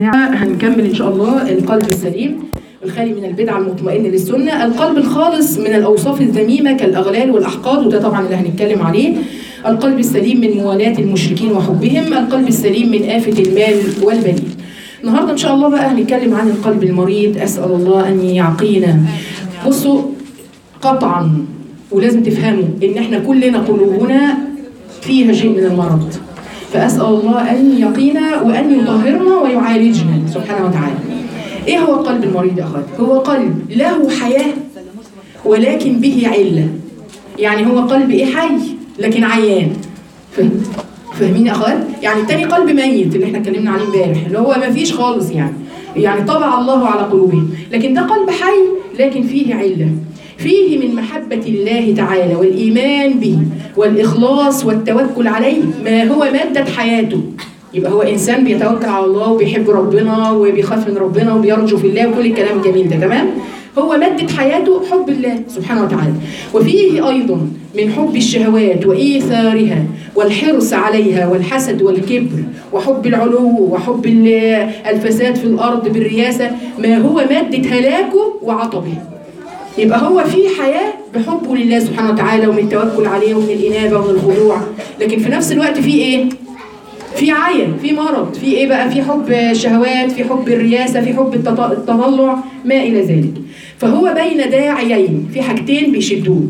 هنكمل ان شاء الله القلب السليم الخالي من البدعه المطمئن للسنه القلب الخالص من الاوصاف الذميمه كالاغلال والاحقاد وده طبعا اللي هنتكلم عليه القلب السليم من موالاه المشركين وحبهم القلب السليم من افه المال والبنين النهارده ان شاء الله بقى هنتكلم عن القلب المريض اسال الله ان يعقينا بصوا قطعا ولازم تفهموا ان احنا كلنا قلوبنا فيها شيء من المرض فأسأل الله أن يقينا وأن يطهرنا ويعالجنا سبحانه وتعالى إيه هو القلب المريض يا أخوات؟ هو قلب له حياة ولكن به علة يعني هو قلب إيه حي لكن عيان فهم- فاهمين يا أخوات؟ يعني التاني قلب ميت اللي احنا اتكلمنا عليه امبارح اللي هو ما فيش خالص يعني يعني طبع الله على قلوبهم لكن ده قلب حي لكن فيه علة فيه من محبة الله تعالى والإيمان به والإخلاص والتوكل عليه ما هو مادة حياته يبقى هو إنسان بيتوكل على الله وبيحب ربنا وبيخاف من ربنا وبيرجو في الله وكل الكلام الجميل ده تمام هو مادة حياته حب الله سبحانه وتعالى وفيه أيضا من حب الشهوات وإيثارها والحرص عليها والحسد والكبر وحب العلو وحب ال- الفساد في الأرض بالرياسة ما هو مادة هلاكه وعطبه يبقى هو في حياة بحبه لله سبحانه وتعالى ومن التوكل عليه ومن الإنابة ومن الخضوع لكن في نفس الوقت في إيه؟ في عيا في مرض في إيه بقى؟ في حب شهوات في حب الرياسة في حب التط- التطلع ما إلى ذلك فهو بين داعيين في حاجتين بيشدوه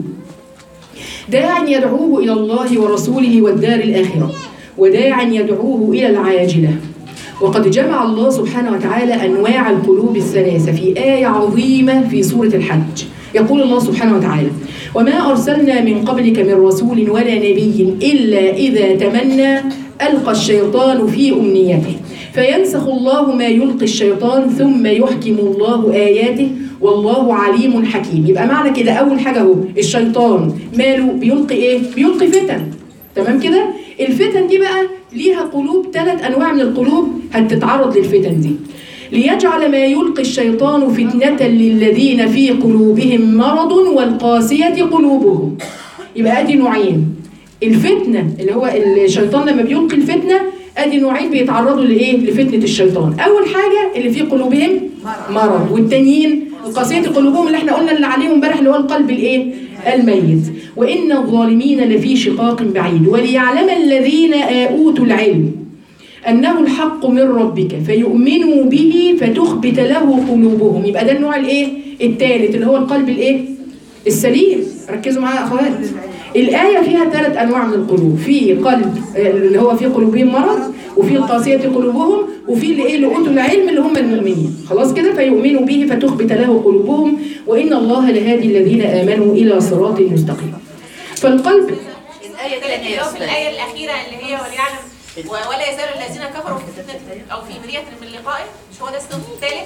داع يدعوه إلى الله ورسوله والدار الآخرة وداع يدعوه إلى العاجلة وقد جمع الله سبحانه وتعالى أنواع القلوب الثلاثة في آية عظيمة في سورة الحج يقول الله سبحانه وتعالى وما أرسلنا من قبلك من رسول ولا نبي إلا إذا تمنى ألقى الشيطان في أمنيته فينسخ الله ما يلقي الشيطان ثم يحكم الله آياته والله عليم حكيم يبقى معنى كده أول حاجة هو الشيطان ماله بيلقي إيه؟ بيلقي فتن تمام كده الفتن دي بقى ليها قلوب ثلاث انواع من القلوب هتتعرض للفتن دي ليجعل ما يلقي الشيطان فتنة للذين في قلوبهم مرض والقاسية قلوبهم يبقى ادي نوعين الفتنة اللي هو الشيطان لما بيلقي الفتنة ادي نوعين بيتعرضوا لايه لفتنة الشيطان اول حاجة اللي في قلوبهم مرض والتانيين القاسية قلوبهم اللي احنا قلنا اللي عليهم امبارح اللي هو القلب الايه الميت وإن الظالمين لفي شقاق بعيد وليعلم الذين أوتوا العلم أنه الحق من ربك فيؤمنوا به فتخبت له قلوبهم يبقى ده النوع الإيه؟ الثالث اللي هو القلب الإيه؟ السليم ركزوا معايا يا أخوات الآية فيها ثلاث أنواع من القلوب في قلب آه، اللي هو في قلوبهم مرض وفي القاسية قلوبهم وفي اللي إيه اللي أوتوا العلم اللي هم المؤمنين خلاص كده فيؤمنوا به فتخبت له قلوبهم وإن الله لهادي الذين آمنوا إلى صراط مستقيم فالقلب الآية دي اللي هو في الآية الأخيرة اللي هي وليعلم و- ولا يزال الذين كفروا في فتنة أو في مرية من لقائه مش هو ده الصنف الثالث؟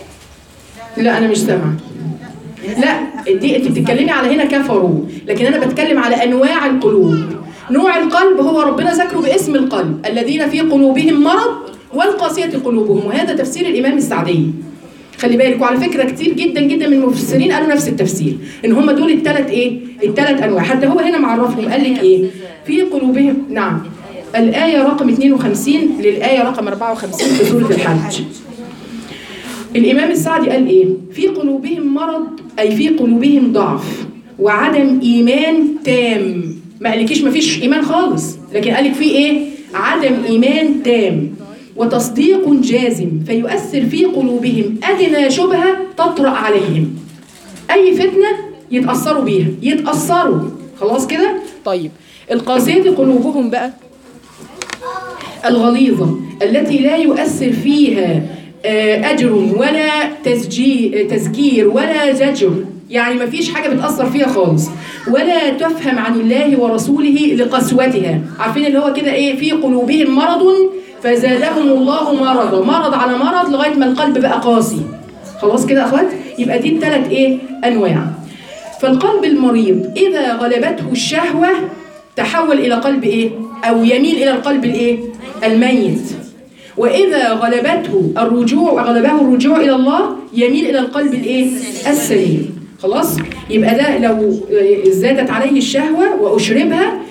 لا انا مش سامعه لا دي انت بتتكلمي على هنا كفروا لكن انا بتكلم على انواع القلوب نوع القلب هو ربنا ذكره باسم القلب الذين في قلوبهم مرض والقاسية قلوبهم وهذا تفسير الامام السعدي خلي بالك وعلى فكره كتير جدا جدا من المفسرين قالوا نفس التفسير ان هم دول الثلاث ايه الثلاث انواع حتى هو هنا معرفهم قال لك ايه في قلوبهم نعم الآية رقم 52 للآية رقم 54 في سورة الحج الإمام السعدي قال إيه؟ في قلوبهم مرض أي في قلوبهم ضعف وعدم إيمان تام ما قالكيش ما فيش إيمان خالص لكن قالك في إيه؟ عدم إيمان تام وتصديق جازم فيؤثر في قلوبهم أدنى شبهة تطرأ عليهم أي فتنة يتأثروا بيها يتأثروا خلاص كده؟ طيب القاسية قلوبهم بقى الغليظة التي لا يؤثر فيها آه، أجر ولا تسجي تذكير ولا زجر يعني ما فيش حاجة بتأثر فيها خالص ولا تفهم عن الله ورسوله لقسوتها عارفين اللي هو كده إيه في قلوبهم مرض فزادهم الله مرضا مرض على مرض لغاية ما القلب بقى قاسي خلاص كده يا أخوات يبقى دي الثلاث إيه أنواع فالقلب المريض إذا غلبته الشهوة تحول إلى قلب إيه؟ أو يميل إلى القلب الإيه؟ الميت وإذا غلبته الرجوع غلبه الرجوع إلى الله يميل إلى القلب الإيه؟ السليم خلاص؟ يبقى ده لو زادت عليه الشهوة وأشربها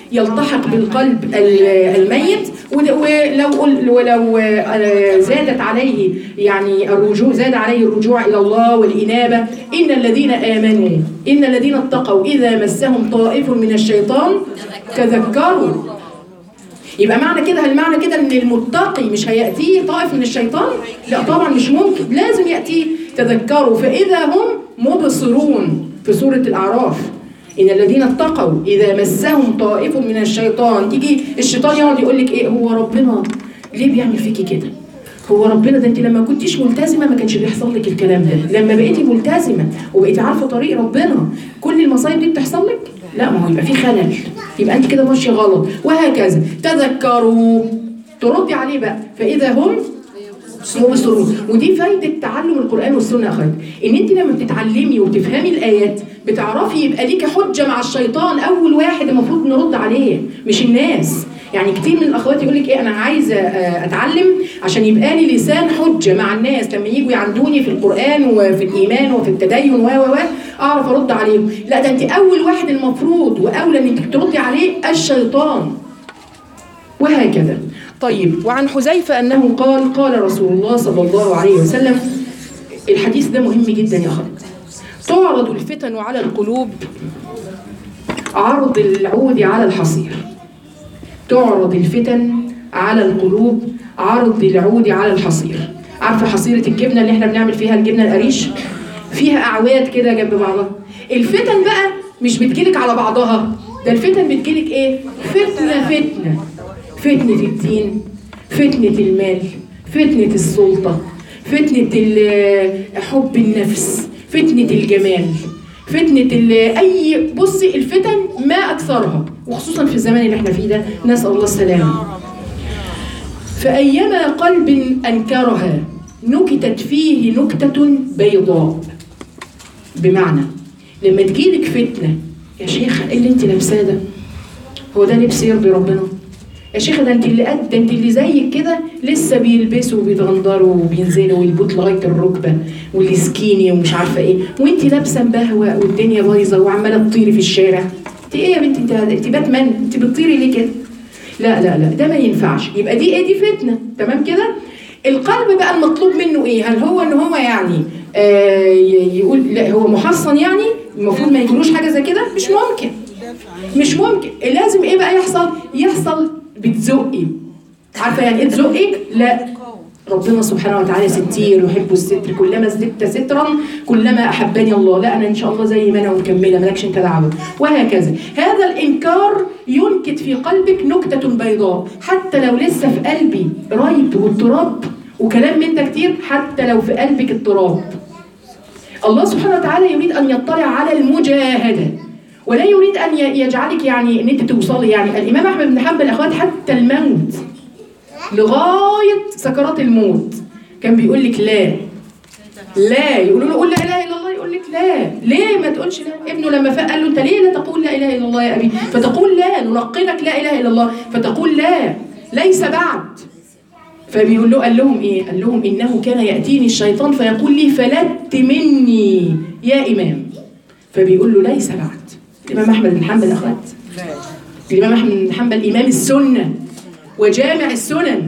يلتحق بالقلب ال- الميت ود- ولو قل- ولو آه، زادت عليه يعني الرجوع زاد عليه الرجوع الى الله والانابه ان الذين امنوا ان الذين اتقوا اذا مسهم طائف من الشيطان تذكروا يبقى معنى كده هل معنى كده ان المتقي مش هياتيه طائف من الشيطان؟ لا طبعا مش ممكن لازم ياتيه تذكروا فاذا هم مبصرون في سوره الاعراف ان الذين اتقوا اذا مسهم طائف من الشيطان تيجي الشيطان يقعد يقول لك ايه هو ربنا ليه بيعمل فيكي كده؟ هو ربنا ده انت لما كنتيش ملتزمه ما كانش بيحصل لك الكلام ده، لما بقيتي ملتزمه وبقيتي عارفه طريق ربنا كل المصايب دي بتحصل لك؟ لا ما هو يبقى في خلل، يبقى انت كده ماشيه غلط، وهكذا، تذكروا تردي عليه بقى، فاذا هم مبصرون ودي فايده تعلم القران والسنه يا اخوات ان انت لما بتتعلمي وتفهمي الايات بتعرفي يبقى ليكي حجه مع الشيطان اول واحد المفروض نرد عليه مش الناس يعني كتير من الاخوات يقول لك ايه انا عايزه آه، اتعلم عشان يبقى لي لسان حجه مع الناس لما يجوا يعندوني في القران وفي الايمان وفي التدين و و و اعرف ارد عليهم لا ده انت اول واحد المفروض واولى انك تردي عليه الشيطان وهكذا طيب وعن حذيفة أنه قال قال رسول الله صلى الله عليه وسلم الحديث ده مهم جدا يا أخوات تعرض الفتن على القلوب عرض العود على الحصير تعرض الفتن على القلوب عرض العود على الحصير عارفة حصيرة الجبنة اللي احنا بنعمل فيها الجبنة القريش فيها أعواد كده جنب بعضها الفتن بقى مش بتجيلك على بعضها ده الفتن بتجيلك ايه فتنة فتنة فتنة الدين فتنة المال فتنة السلطة فتنة ال- حب النفس فتنة الجمال فتنة ال- أي بصي الفتن ما أكثرها وخصوصا في الزمان اللي احنا فيه ده نسأل الله السلامة فأيما قلب أنكرها نكتت فيه نكتة بيضاء بمعنى لما تجيلك فتنة يا شيخ ايه اللي انت لابساه ده هو ده لبس يرضي ربنا يا شيخ ده انت اللي قد ده انت اللي زيك كده لسه بيلبسوا وبيتغندروا وبينزلوا ويلبطوا لغايه الركبه واللي سكيني ومش عارفه ايه وانت لابسه مبهوه والدنيا بايظه وعماله تطيري في الشارع انت ايه يا بنتي انت انت باتمان انت بتطيري ليه كده؟ لا لا لا ده ما ينفعش يبقى دي ايه دي فتنه تمام كده؟ القلب بقى المطلوب منه ايه؟ هل هو ان هو يعني آه ي- يقول لا هو محصن يعني المفروض ما يجيلوش حاجه زي كده؟ مش ممكن مش ممكن لازم ايه بقى يحصل يحصل بتزقي عارفه يعني ايه تزقي لا ربنا سبحانه وتعالى ستير يحب الستر كلما ازددت سترا كلما احبني الله لا انا ان شاء الله زي ما انا ومكمله مالكش انت دعوه وهكذا هذا الانكار ينكت في قلبك نكته بيضاء حتى لو لسه في قلبي ريب واضطراب وكلام من ده كتير حتى لو في قلبك اضطراب الله سبحانه وتعالى يريد ان يطلع على المجاهده ولا يريد ان ي- يجعلك يعني ان انت توصلي يعني الامام احمد بن حنبل اخوات حتى الموت لغايه سكرات الموت كان بيقول لك لا لا يقولوا له قول لا اله الا الله يقول لك لا ليه ما تقولش لا ابنه لما فاق قال له انت ليه لا تقول لا اله الا الله يا ابي فتقول لا نلقنك لا اله الا الله فتقول لا ليس بعد فبيقول له قال لهم ايه؟ قال لهم انه كان ياتيني الشيطان فيقول لي فلت مني يا امام. فبيقول له ليس بعد. الامام احمد بن حنبل اخوات. الامام احمد بن حنبل امام السنه وجامع السنن.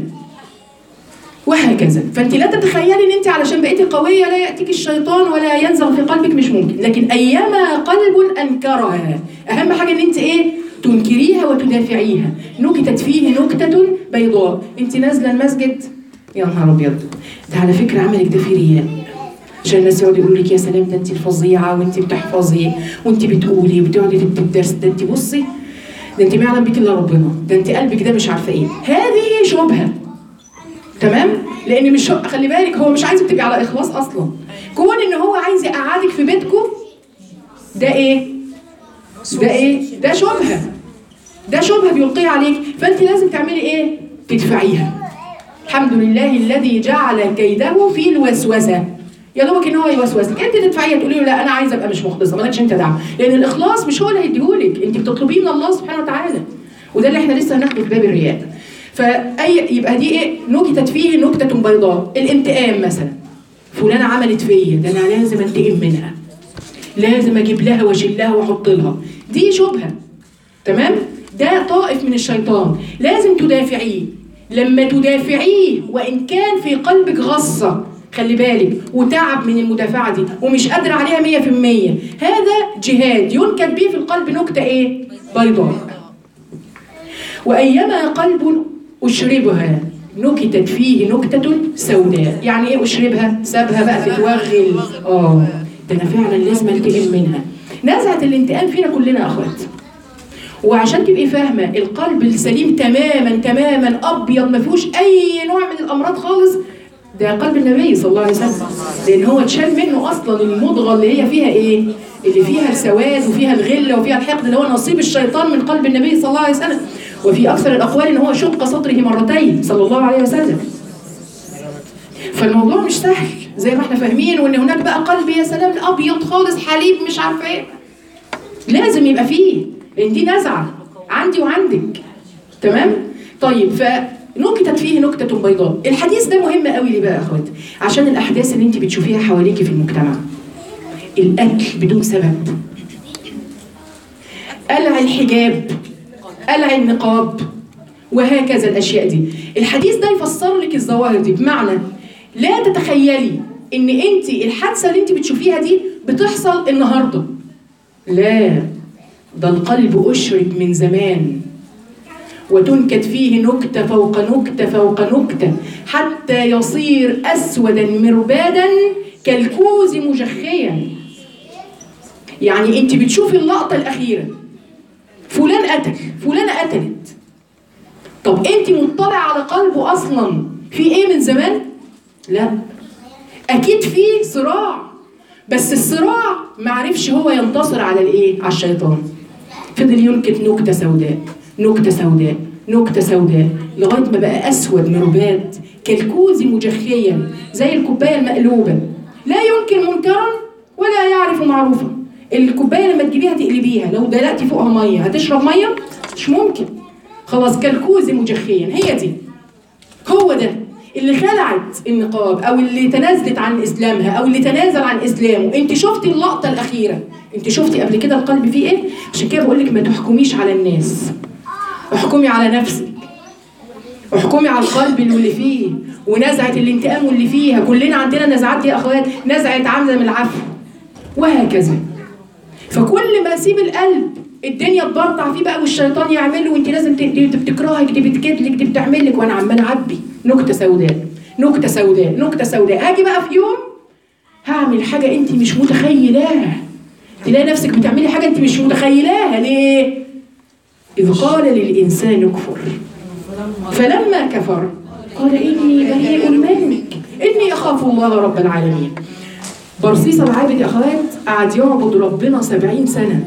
وهكذا، فانت لا تتخيلي ان انت علشان بقيتي قويه لا ياتيك الشيطان ولا ينزغ في قلبك مش ممكن، لكن ايما قلب انكرها، اهم حاجه ان انت ايه؟ تنكريها وتدافعيها نكتت فيه نكتة بيضاء انت نازلة المسجد يا نهار ابيض ده على فكرة عملك ده فيه رياء عشان الناس يقعدوا يقولوا لك يا سلام ده انت الفظيعة وانت بتحفظي وانت بتقولي وبتقعدي تدي الدرس ده انت بصي ده انت ما يعلم بك الا ربنا ده انت قلبك ده مش عارفة ايه هذه شبهة تمام لان مش هو- خلي بالك هو مش عايزك تبقي على اخلاص اصلا كون ان هو عايز يقعدك في بيتكم ده ايه ده ايه ده شبهه ده شبهه بيلقيها عليك فانت لازم تعملي ايه تدفعيها الحمد لله الذي جعل كيده في الوسوسه يا دوبك ان هو يوسوس لك انت تدفعيها تقولي له لا انا عايزه ابقى مش مخلصه مالكش انت دعوه لان الاخلاص مش هو اللي هيديهولك انت بتطلبيه من الله سبحانه وتعالى وده اللي احنا لسه هناخده في باب الرياء فاي يبقى دي ايه نكتت فيه نكته بيضاء الانتقام مثلا فلانه عملت فيا ده انا لازم انتقم منها لازم اجيب لها واشيل لها واحط لها دي شبهه تمام ده طائف من الشيطان لازم تدافعيه لما تدافعيه وان كان في قلبك غصه خلي بالك وتعب من المدافعه دي ومش قادره عليها 100% هذا جهاد ينكت به في القلب نكته ايه بيضاء وايما قلب اشربها نكتت فيه نكتة سوداء يعني ايه اشربها سابها بقى تتوغل اه ده انا فعلا لازم انتقم منها نزعة الانتقام فينا كلنا يا اخوات وعشان تبقي فاهمه القلب السليم تماما تماما ابيض ما فيهوش اي نوع من الامراض خالص ده قلب النبي صلى الله عليه وسلم لان هو اتشال منه اصلا المضغه اللي هي فيها ايه اللي فيها السواد وفيها الغله وفيها الحقد اللي هو نصيب الشيطان من قلب النبي صلى الله عليه وسلم وفي اكثر الاقوال ان هو شق صدره مرتين صلى الله عليه وسلم فالموضوع مش سهل زي ما احنا فاهمين وان هناك بقى قلب يا سلام ابيض خالص حليب مش عارفه ايه لازم يبقى فيه لان دي نزعه عندي وعندك تمام طيب فنكتت فيه نكته بيضاء الحديث ده مهم قوي ليه بقى يا اخوات عشان الاحداث اللي انت بتشوفيها حواليكي في المجتمع القتل بدون سبب قلع الحجاب قلع النقاب وهكذا الاشياء دي الحديث ده يفسر لك الظواهر دي بمعنى لا تتخيلي ان انت الحادثه اللي انت بتشوفيها دي بتحصل النهارده لا ده القلب اشرب من زمان وتنكت فيه نكته فوق نكته فوق نكته حتى يصير اسودا مربادا كالكوز مجخيا يعني انت بتشوفي اللقطه الاخيره فلان قتل فلانه قتلت طب انت مطلع على قلبه اصلا في ايه من زمان لا اكيد في صراع بس الصراع معرفش هو ينتصر على الايه على الشيطان فضل ينكت نكته سوداء نكته سوداء نكته سوداء لغايه ما بقى اسود مرباد كالكوز مجخيا زي الكوبايه المقلوبه لا ينكر منكرا ولا يعرف معروفا الكوبايه لما تجيبيها تقلبيها لو دلقتي فوقها ميه هتشرب ميه مش ممكن خلاص كالكوز مجخيا هي دي هو ده اللي خلعت النقاب او اللي تنازلت عن اسلامها او اللي تنازل عن اسلامه انت شفتي اللقطه الاخيره انت شفتي قبل كده القلب فيه ايه عشان كده بقول لك ما تحكميش على الناس احكمي على نفسك احكمي على القلب اللي فيه ونزعه الانتقام واللي فيها كلنا عندنا نزعات يا اخوات نزعه عامله من العفو وهكذا فكل ما اسيب القلب الدنيا تبرطع فيه بقى والشيطان يعمل وانت لازم ت- دي بتكرهك دي بتكدلك دي بتعمل لك وانا عمال اعبي نكته سوداء نكته سوداء نكته سوداء هاجي بقى في يوم هعمل حاجه انت مش متخيلاها تلاقي نفسك بتعملي حاجه انت مش متخيلاها ليه؟ اذ قال للانسان اكفر فلما كفر قال اني بريء منك اني اخاف الله رب العالمين برصيص العابد يا اخوات قعد يعبد ربنا سبعين سنه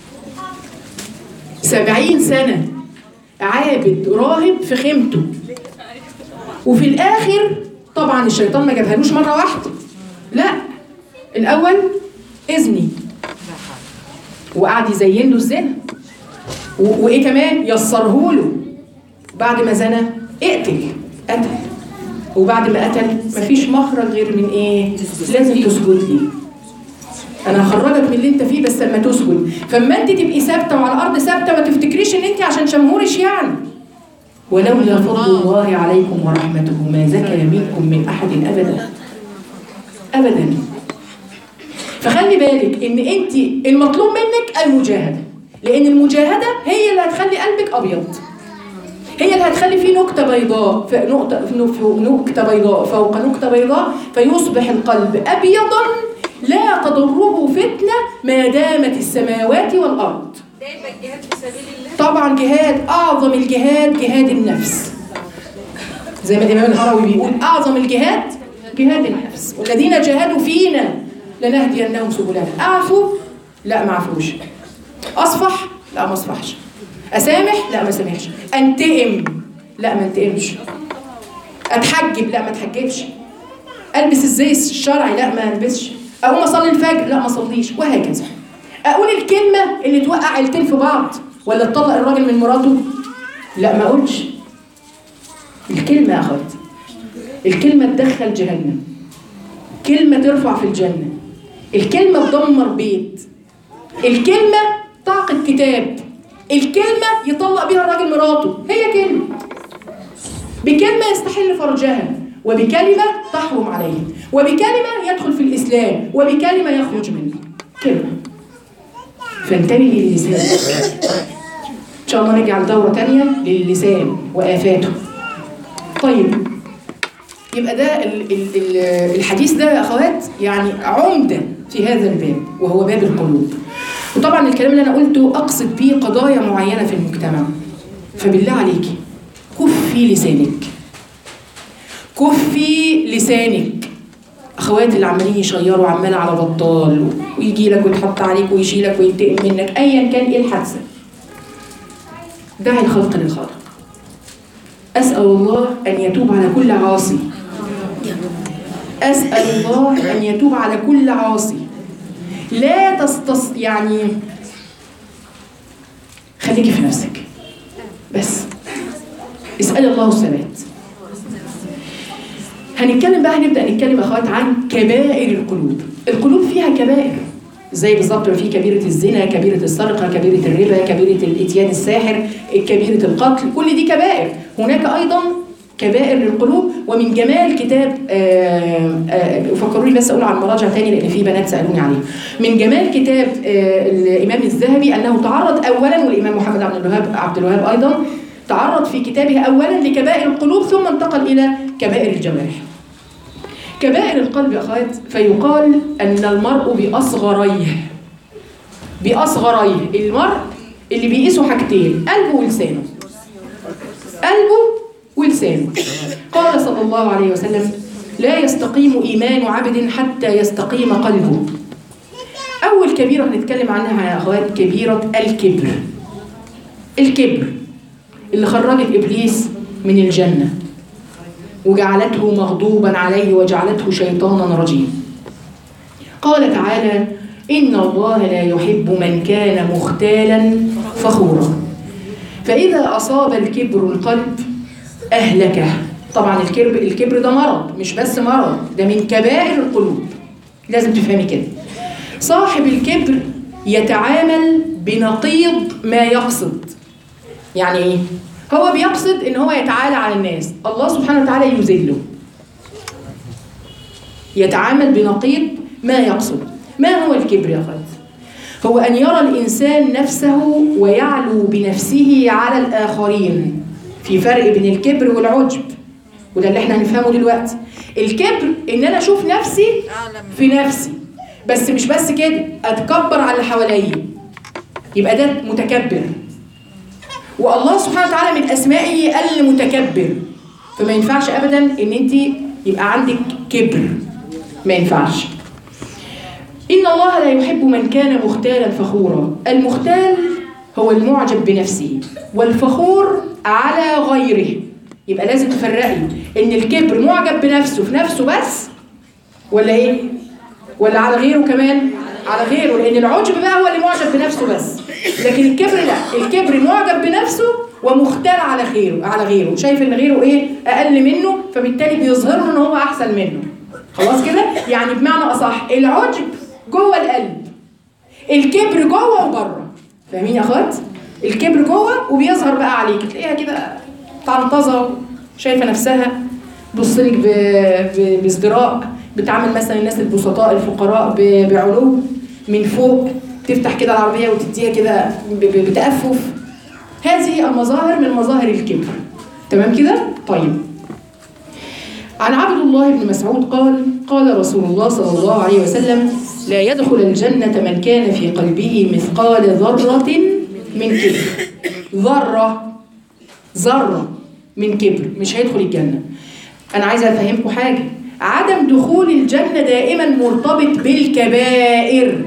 سبعين سنة عابد راهب في خيمته وفي الآخر طبعا الشيطان ما جابهالوش مرة واحدة لا الأول إذني وقعد يزين له الزنا و- وإيه كمان يسره له بعد ما زنى اقتل قتل وبعد ما قتل مفيش مخرج غير من ايه؟ لازم تسجد لي انا هخرجك من اللي انت فيه بس لما تسجد فاما انت تبقي ثابته وعلى الارض ثابته ما تفتكريش ان انت عشان شمهورش يعني ولولا فضل الله عليكم ورحمته ما زكى منكم من احد ابدا ابدا فخلي بالك ان انت المطلوب منك المجاهده لان المجاهده هي اللي هتخلي قلبك ابيض هي اللي هتخلي فيه نكتة بيضاء في نقطة في نكتة بيضاء فوق نكتة بيضاء فيصبح القلب أبيضا لا تضره فتنة ما دامت السماوات والأرض ده يبقى الجهاد في سبيل الله طبعا جهاد أعظم الجهاد جهاد النفس زي ما الإمام الهروي بيقول أعظم الجهاد جهاد النفس والذين جاهدوا فينا لنهدينهم سبلنا أعفو لا ما أعفوش أصفح لا ما أصفحش أسامح لا ما أسامحش أنتقم لا ما أنتقمش أتحجب لا ما أتحجبش ألبس الزي الشرعي لا ما ألبسش أقوم أصلي الفجر لا ما أصليش وهكذا أقول الكلمة اللي توقع عيلتين في بعض ولا تطلق الراجل من مراته لا ما أقولش الكلمة يا أخواتي الكلمة تدخل جهنم كلمة ترفع في الجنة الكلمة تدمر بيت الكلمة تعقد كتاب الكلمه يطلق بيها الراجل مراته هي كلمه بكلمه يستحل فرجها وبكلمه تحرم عليه وبكلمه يدخل في الاسلام وبكلمه يخرج منه كلمه فانتبهي للسان ان شاء الله نرجع لدوره تانية للسان وافاته طيب يبقى ده ال- ال- ال- الحديث ده يا اخوات يعني عمده في هذا الباب وهو باب القلوب وطبعا الكلام اللي انا قلته اقصد بيه قضايا معينه في المجتمع فبالله عليكي كفي لسانك كفي لسانك اخواتي اللي عمالين يشيروا عمال على بطال ويجي لك ويتحط عليك ويشيلك وينتقم منك ايا كان ايه الحادثه دعي الخلق للخالق اسال الله ان يتوب على كل عاصي اسال الله ان يتوب على كل عاصي لا تستص يعني خليكي في نفسك بس اسالي الله الثبات هنتكلم بقى هنبدا نتكلم يا اخوات عن كبائر القلوب القلوب فيها كبائر زي بالظبط ما في كبيرة الزنا، كبيرة السرقة، كبيرة الربا، كبيرة الإتيان الساحر، كبيرة القتل، كل دي كبائر، هناك أيضا كبائر للقلوب ومن جمال كتاب آه، آه، فكروني بس اقول عن مراجع تاني لان في بنات سالوني عليه من جمال كتاب آه، الامام الذهبي انه تعرض اولا والامام محمد عبد الوهاب عبد الوهاب ايضا تعرض في كتابه اولا لكبائر القلوب ثم انتقل الى كبائر الجوارح كبائر القلب يا اخوات فيقال ان المرء باصغريه باصغريه المرء اللي بيقيسوا حاجتين قلبه ولسانه قلبه ولسانه قال صلى الله عليه وسلم لا يستقيم ايمان عبد حتى يستقيم قلبه اول كبيره هنتكلم عنها يا اخوات كبيره الكبر الكبر اللي خرجت ابليس من الجنه وجعلته مغضوبا عليه وجعلته شيطانا رجيم قال تعالى إن الله لا يحب من كان مختالا فخورا فإذا أصاب الكبر القلب أهلكه طبعا الكبر الكبر ده مرض مش بس مرض ده من كبائر القلوب لازم تفهمي كده صاحب الكبر يتعامل بنقيض ما يقصد يعني ايه هو بيقصد ان هو يتعالى على الناس الله سبحانه وتعالى يذله يتعامل بنقيض ما يقصد ما هو الكبر يا خالد هو ان يرى الانسان نفسه ويعلو بنفسه على الاخرين في فرق بين الكبر والعجب وده اللي احنا هنفهمه دلوقتي الكبر ان انا اشوف نفسي في نفسي بس مش بس كده اتكبر على اللي حواليا يبقى ده متكبر والله سبحانه وتعالى من اسمائه المتكبر فما ينفعش ابدا ان انت يبقى عندك كبر ما ينفعش ان الله لا يحب من كان مختالا فخورا المختال هو المعجب بنفسه والفخور على غيره يبقى لازم تفرقي ان الكبر معجب بنفسه في نفسه بس ولا ايه ولا على غيره كمان على غيره لان العجب بقى هو اللي معجب بنفسه بس لكن الكبر لا الكبر معجب بنفسه ومختال على غيره على غيره شايف ان غيره ايه اقل منه فبالتالي بيظهر له ان هو احسن منه خلاص كده يعني بمعنى اصح العجب جوه القلب الكبر جوه وبره فاهمين يا اخوات الكبر جوه وبيظهر بقى عليك تلاقيها كده طنطزه شايفه نفسها بصلك بازدراء بتعامل مثلا الناس البسطاء الفقراء ب- بعلو من فوق تفتح كده العربيه وتديها كده ب- ب- بتأفف هذه المظاهر من مظاهر الكبر تمام كده طيب عن عبد الله بن مسعود قال قال رسول الله صلى الله عليه وسلم لا يدخل الجنة من كان في قلبه مثقال ذرة من كبر ذرة ذرة من كبر مش هيدخل الجنة أنا عايزة أفهمكم حاجة عدم دخول الجنة دائما مرتبط بالكبائر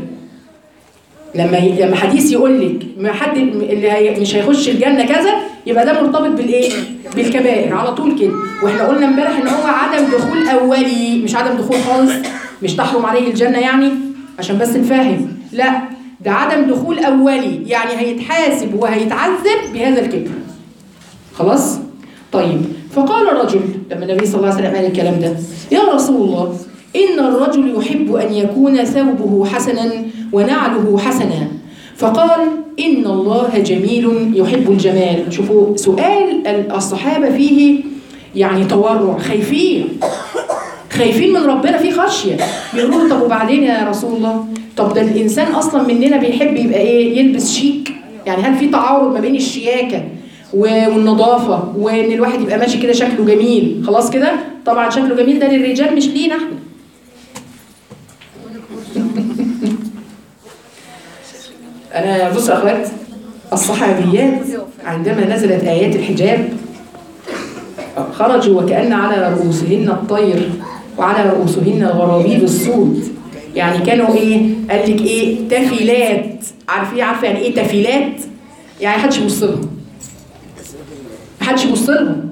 لما ي... لما حديث يقول لك ما حد اللي هي... مش هيخش الجنه كذا يبقى ده مرتبط بالايه؟ بالكبائر على طول كده واحنا قلنا امبارح ان هو عدم دخول اولي مش عدم دخول خالص مش تحرم عليه الجنه يعني عشان بس نفهم لا ده عدم دخول اولي يعني هيتحاسب وهيتعذب بهذا الكبر خلاص؟ طيب فقال رجل لما النبي صلى الله عليه وسلم قال الكلام ده يا رسول الله إن الرجل يحب أن يكون ثوبه حسنا ونعله حسنا فقال إن الله جميل يحب الجمال شوفوا سؤال الصحابة فيه يعني تورع خايفين خايفين من ربنا في خشية بيقولوا له طب وبعدين يا رسول الله طب ده الإنسان أصلا مننا بيحب يبقى إيه يلبس شيك يعني هل في تعارض ما بين الشياكة و- والنظافة وإن الواحد يبقى ماشي كده شكله جميل خلاص كده طبعا شكله جميل ده للرجال مش لينا احنا أنا بص يا أخوات الصحابيات عندما نزلت آيات الحجاب خرجوا وكأن على رؤوسهن الطير وعلى رؤوسهن الغرابيب السود يعني كانوا ايه قال لك ايه تفيلات عارفين عارفه يعني ايه تفيلات يعني محدش يبص لهم محدش يبص لهم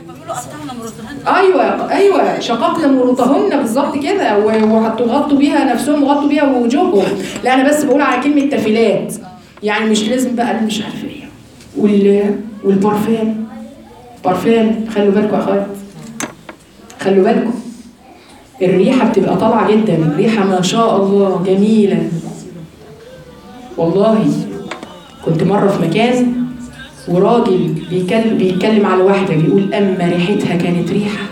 ايوه ايوه شققنا مروطهن بالظبط كده و- وهتغطوا بيها نفسهم وغطوا بيها وجوههم لا انا بس بقول على كلمه تفيلات يعني مش لازم بقى اللي مش عارفه ايه وال والبرفان برفان خلوا بالكم يا اخوات خلوا بالكم الريحه بتبقى طالعه جدا الريحه ما شاء الله جميله والله كنت مره في مكان وراجل بيتكلم بيتكلم على واحده بيقول اما ريحتها كانت ريحه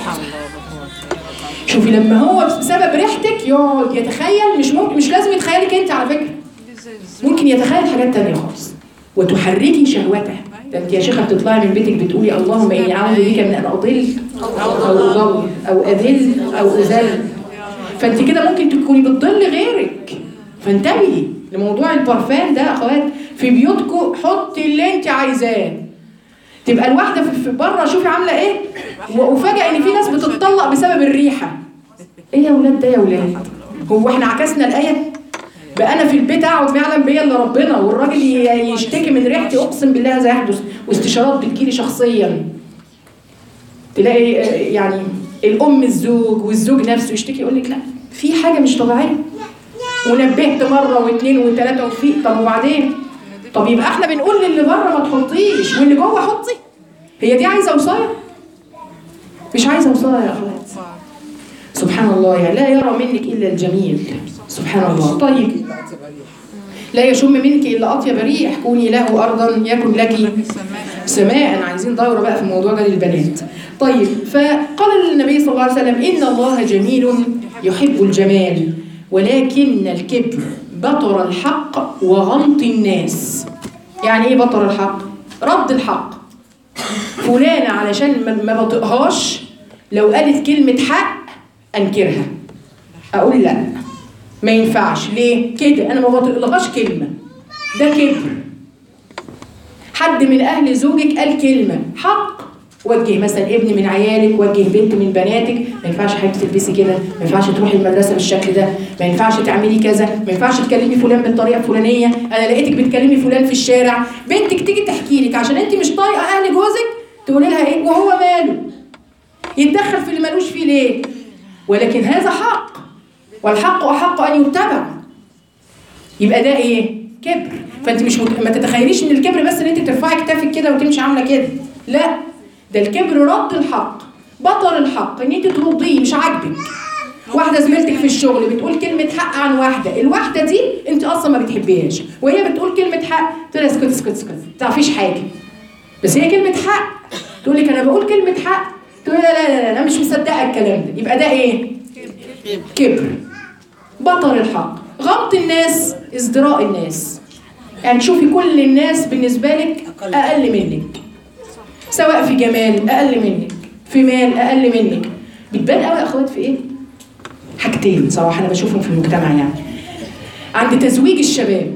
شوفي لما هو بسبب ريحتك يقعد يتخيل مش ممكن مش لازم يتخيلك انت على فكره ممكن يتخيل حاجات تانية خالص وتحركي شهوته ده انت يا شيخه بتطلعي من بيتك بتقولي اللهم اني اعوذ بك من ان اضل او اضل او اذل او اذل فانت كده ممكن تكوني بتضل غيرك فانتبهي لموضوع البرفان ده يا اخوات في بيوتكم حطي اللي انت عايزاه تبقى الواحده في في بره شوفي عامله ايه وافاجئ ان في ناس بتتطلق بسبب الريحه ايه يا ولاد ده يا ولاد هو احنا عكسنا الايه بقى انا في البيت اقعد ما يعلم بيا الا ربنا والراجل ي- يشتكي من ريحتي اقسم بالله هذا يحدث واستشارات بتجيلي شخصيا تلاقي آه، يعني الام الزوج والزوج نفسه يشتكي يقول لك لا في حاجه مش طبيعيه ونبهت مره واثنين وثلاثه وفي طب وبعدين طب يبقى احنا بنقول للي بره ما تحطيش واللي جوه حطي هي دي عايزه وصايه مش عايزه وصايه يا اخوات سبحان الله يعني لا يرى منك الا الجميل سبحان الله طيب لا يشم منك الا اطيب ريح كوني له ارضا يكن لك سماء عايزين دوره بقى في الموضوع ده للبنات طيب فقال النبي صلى الله عليه وسلم ان الله جميل يحب الجمال ولكن الكبر بطر الحق وغمط الناس يعني ايه بطر الحق رد الحق فلانة علشان ما- ما بطئهاش لو قالت كلمة حق أنكرها أقول لا ما ينفعش ليه كده أنا ما بطئلهاش كلمة ده كبر حد من أهل زوجك قال كلمة حق وجه مثلا ابن من عيالك وجه بنت من بناتك ما ينفعش حضرتك تلبسي كده ما ينفعش تروحي المدرسه بالشكل ده ما ينفعش تعملي كذا ما ينفعش تكلمي فلان بالطريقه الفلانيه انا لقيتك بتكلمي فلان في الشارع بنتك تيجي تحكي لك عشان انت مش طايقه اهل جوزك تقولي لها ايه وهو ماله يتدخل في اللي ملوش فيه ليه ولكن هذا حق والحق احق ان يتبع يبقى ده ايه كبر فانت مش مت... ما تتخيليش ان الكبر بس ان انت ترفعي كتافك كده وتمشي عامله كده لا ده الكبر رد الحق بطل الحق ان انت ترديه مش عاجبك واحده زميلتك في الشغل بتقول كلمه حق عن واحده الواحده دي انت اصلا ما بتحبيهاش وهي بتقول كلمه حق تقول لها اسكت اسكت اسكت ما تعرفيش حاجه بس هي كلمه حق تقول لك انا بقول كلمه حق تقول لا لا لا, لا انا مش مصدقه الكلام ده يبقى ده ايه كبر بطل الحق غمط الناس ازدراء الناس يعني تشوفي كل الناس بالنسبة لك أقل منك سواء في جمال أقل منك في مال أقل منك بتبان قوي يا أخوات في إيه؟ حاجتين صراحة أنا بشوفهم في المجتمع يعني عند تزويج الشباب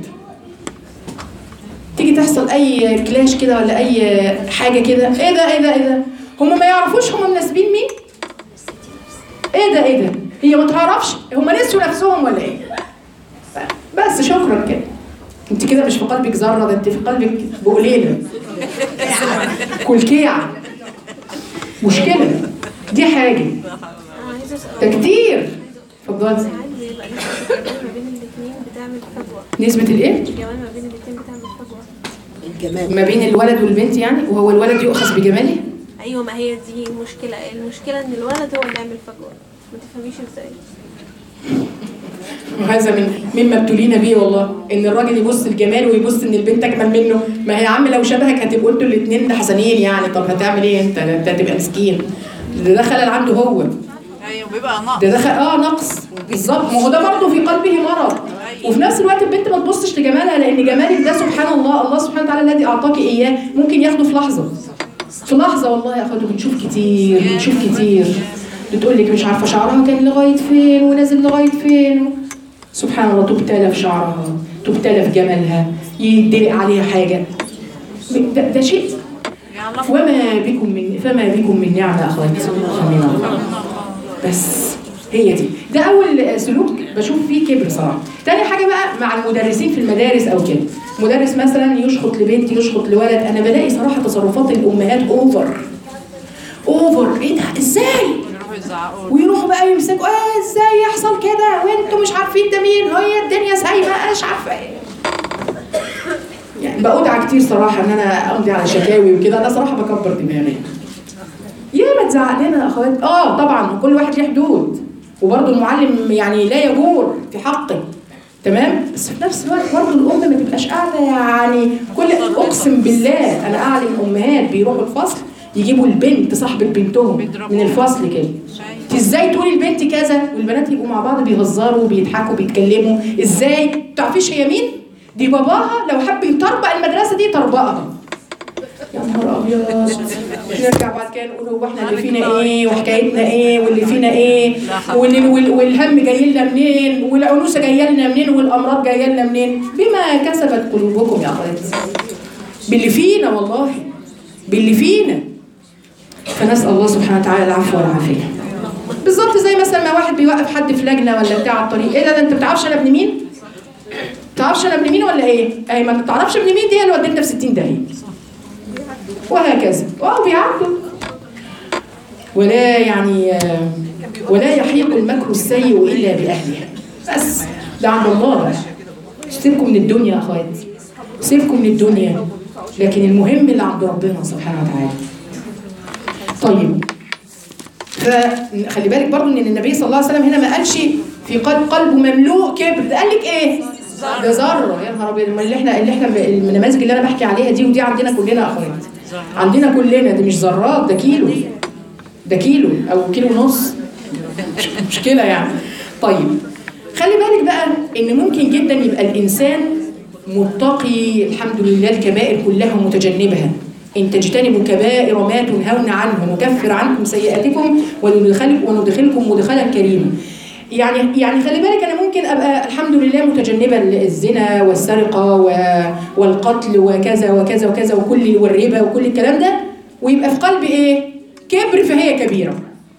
تيجي تحصل أي كلاش كده ولا أي حاجة كده إيه ده إيه ده إيه ده؟ هم ما يعرفوش هم مناسبين مين؟ ايه ده ايه ده هي ما تعرفش هم نسوا نفسهم ولا ايه بس شكرا كده انت كده مش في قلبك ذره ده انت في قلبك بقليله كلكيعه مشكله دي حاجه عايزة أسأل ده كتير اتفضلي ساعات بيبقى نسبة الجمال ما بين الاتنين بتعمل فجوة نسبه الايه الجمال ما بين الاتنين بتعمل فجوة الجمال ما بين الولد والبنت يعني وهو الولد يؤخذ بجماله أيوة ما هي دي المشكلة المشكلة إن الولد هو اللي يعمل فجوة ما تفهميش ازاي وهذا من مما ابتلينا به والله ان الراجل يبص الجمال ويبص ان البنت اجمل منه ما هي يا عم لو شبهك هتبقوا انتوا الاثنين حسنين يعني طب هتعمل ايه انت انت هتبقى مسكين ده ده خلل عنده هو ايوه بيبقى نقص ده دخل اه نقص بالظبط ما هو ده برضه في قلبه مرض وفي نفس الوقت البنت ما تبصش لجمالها لان جمالك ده سبحان الله الله سبحانه وتعالى الذي اعطاك اياه ممكن ياخده في لحظه في لحظه والله يا اخواتي بنشوف كتير بنشوف كتير بتقول لك مش عارفه شعرها كان لغايه فين ونازل لغايه فين سبحان الله تبتلى في شعرها تبتلى في جمالها يدلق عليها حاجه ده, ده شيء يا الله وما بكم من فما بكم من نعمه اخواتي فمن الله بس هي دي ده اول سلوك بشوف فيه كبر صراحه تاني حاجه بقى مع المدرسين في المدارس او كده مدرس مثلا يشخط لبنت يشخط لولد انا بلاقي صراحه تصرفات الامهات اوفر اوفر ايه ده ازاي يروحوا يزعقوا ويروحوا بقى يمسكوا اه ازاي يحصل كده وانتوا مش عارفين ده مين هي الدنيا سايبه مش عارفه ايه يعني بأدعى كتير صراحه ان انا امضي على شكاوي وكده انا صراحه بكبر دماغي يا ما تزعق لنا يا اخوات اه طبعا كل واحد ليه حدود وبرضه المعلم يعني لا يجور في حقه تمام بس في نفس الوقت برضه الام ما تبقاش قاعده يعني كل اقسم بالله انا اعلم امهات بيروحوا الفصل يجيبوا البنت صاحبه بنتهم من الفصل كده انت ازاي تقولي البنت كذا والبنات يبقوا مع بعض بيهزروا وبيضحكوا بيتكلموا ازاي تعرفيش هي مين دي باباها لو حب يطربق المدرسه دي طربقها يا نهار ابيض نرجع بعد كده نقول هو احنا اللي فينا ايه وحكايتنا ايه واللي فينا ايه واللي وال- والهم جاي لنا منين والعنوسه جايه لنا منين والامراض جايه لنا منين بما كسبت قلوبكم يا اخواتي باللي فينا والله باللي فينا فنسال الله سبحانه وتعالى العفو والعافيه بالظبط زي مثلا ما واحد بيوقف حد في لجنه ولا بتاع على الطريق ايه ده, ده انت بتعرفش انا ابن مين؟ تعرفش انا ابن مين ولا ايه؟ اي ما تعرفش ابن مين دي اللي ودتنا في 60 داهيه وهكذا اه بيعدوا ولا يعني آه، ولا يحيق المكر السيء الا باهله بس ده عند الله بقى سيبكم من الدنيا يا اخواتي سيبكم من الدنيا لكن المهم اللي عند ربنا سبحانه وتعالى طيب فخلي بالك برضو ان النبي صلى الله عليه وسلم هنا ما قالش في قلب قلبه مملوء كبر ده قال لك ايه ده ذره يا نهار ابيض امال اللي احنا اللي احنا النماذج اللي انا بحكي عليها دي ودي عندنا كلنا يا اخوات عندنا كلنا دي مش ذرات ده كيلو ده كيلو او كيلو ونص مش مشكله يعني طيب خلي بالك بقى ان ممكن جدا يبقى الانسان متقي الحمد لله الكبائر كلها متجنبها ان تجتنبوا كبائر ما تنهون عنه نكفر عنكم سيئاتكم وندخلكم وندخلكم مدخلا كريما يعني يعني خلي بالك انا ممكن ابقى الحمد لله متجنبه الزنا والسرقه و- والقتل وكذا وكذا وكذا وكل والربا وكل الكلام ده ويبقى في قلبي ايه؟ كبر فهي كبيره.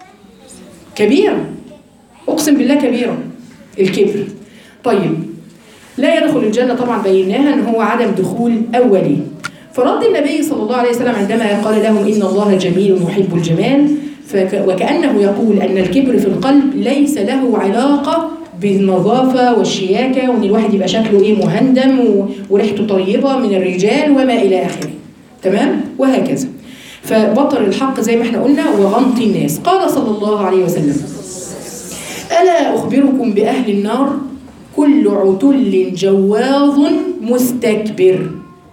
كبيره اقسم بالله كبيره الكبر. طيب لا يدخل الجنه طبعا بيناها ان هو عدم دخول اولي. فرد النبي صلى الله عليه وسلم عندما قال لهم ان الله جميل يحب الجمال فك وكانه يقول ان الكبر في القلب ليس له علاقه بالنظافه والشياكه وان الواحد يبقى شكله ايه مهندم و- وريحته طيبه من الرجال وما الى اخره. تمام؟ وهكذا. فبطر الحق زي ما احنا قلنا وغمط الناس قال صلى الله عليه وسلم ألا أخبركم بأهل النار كل عتل جواظ مستكبر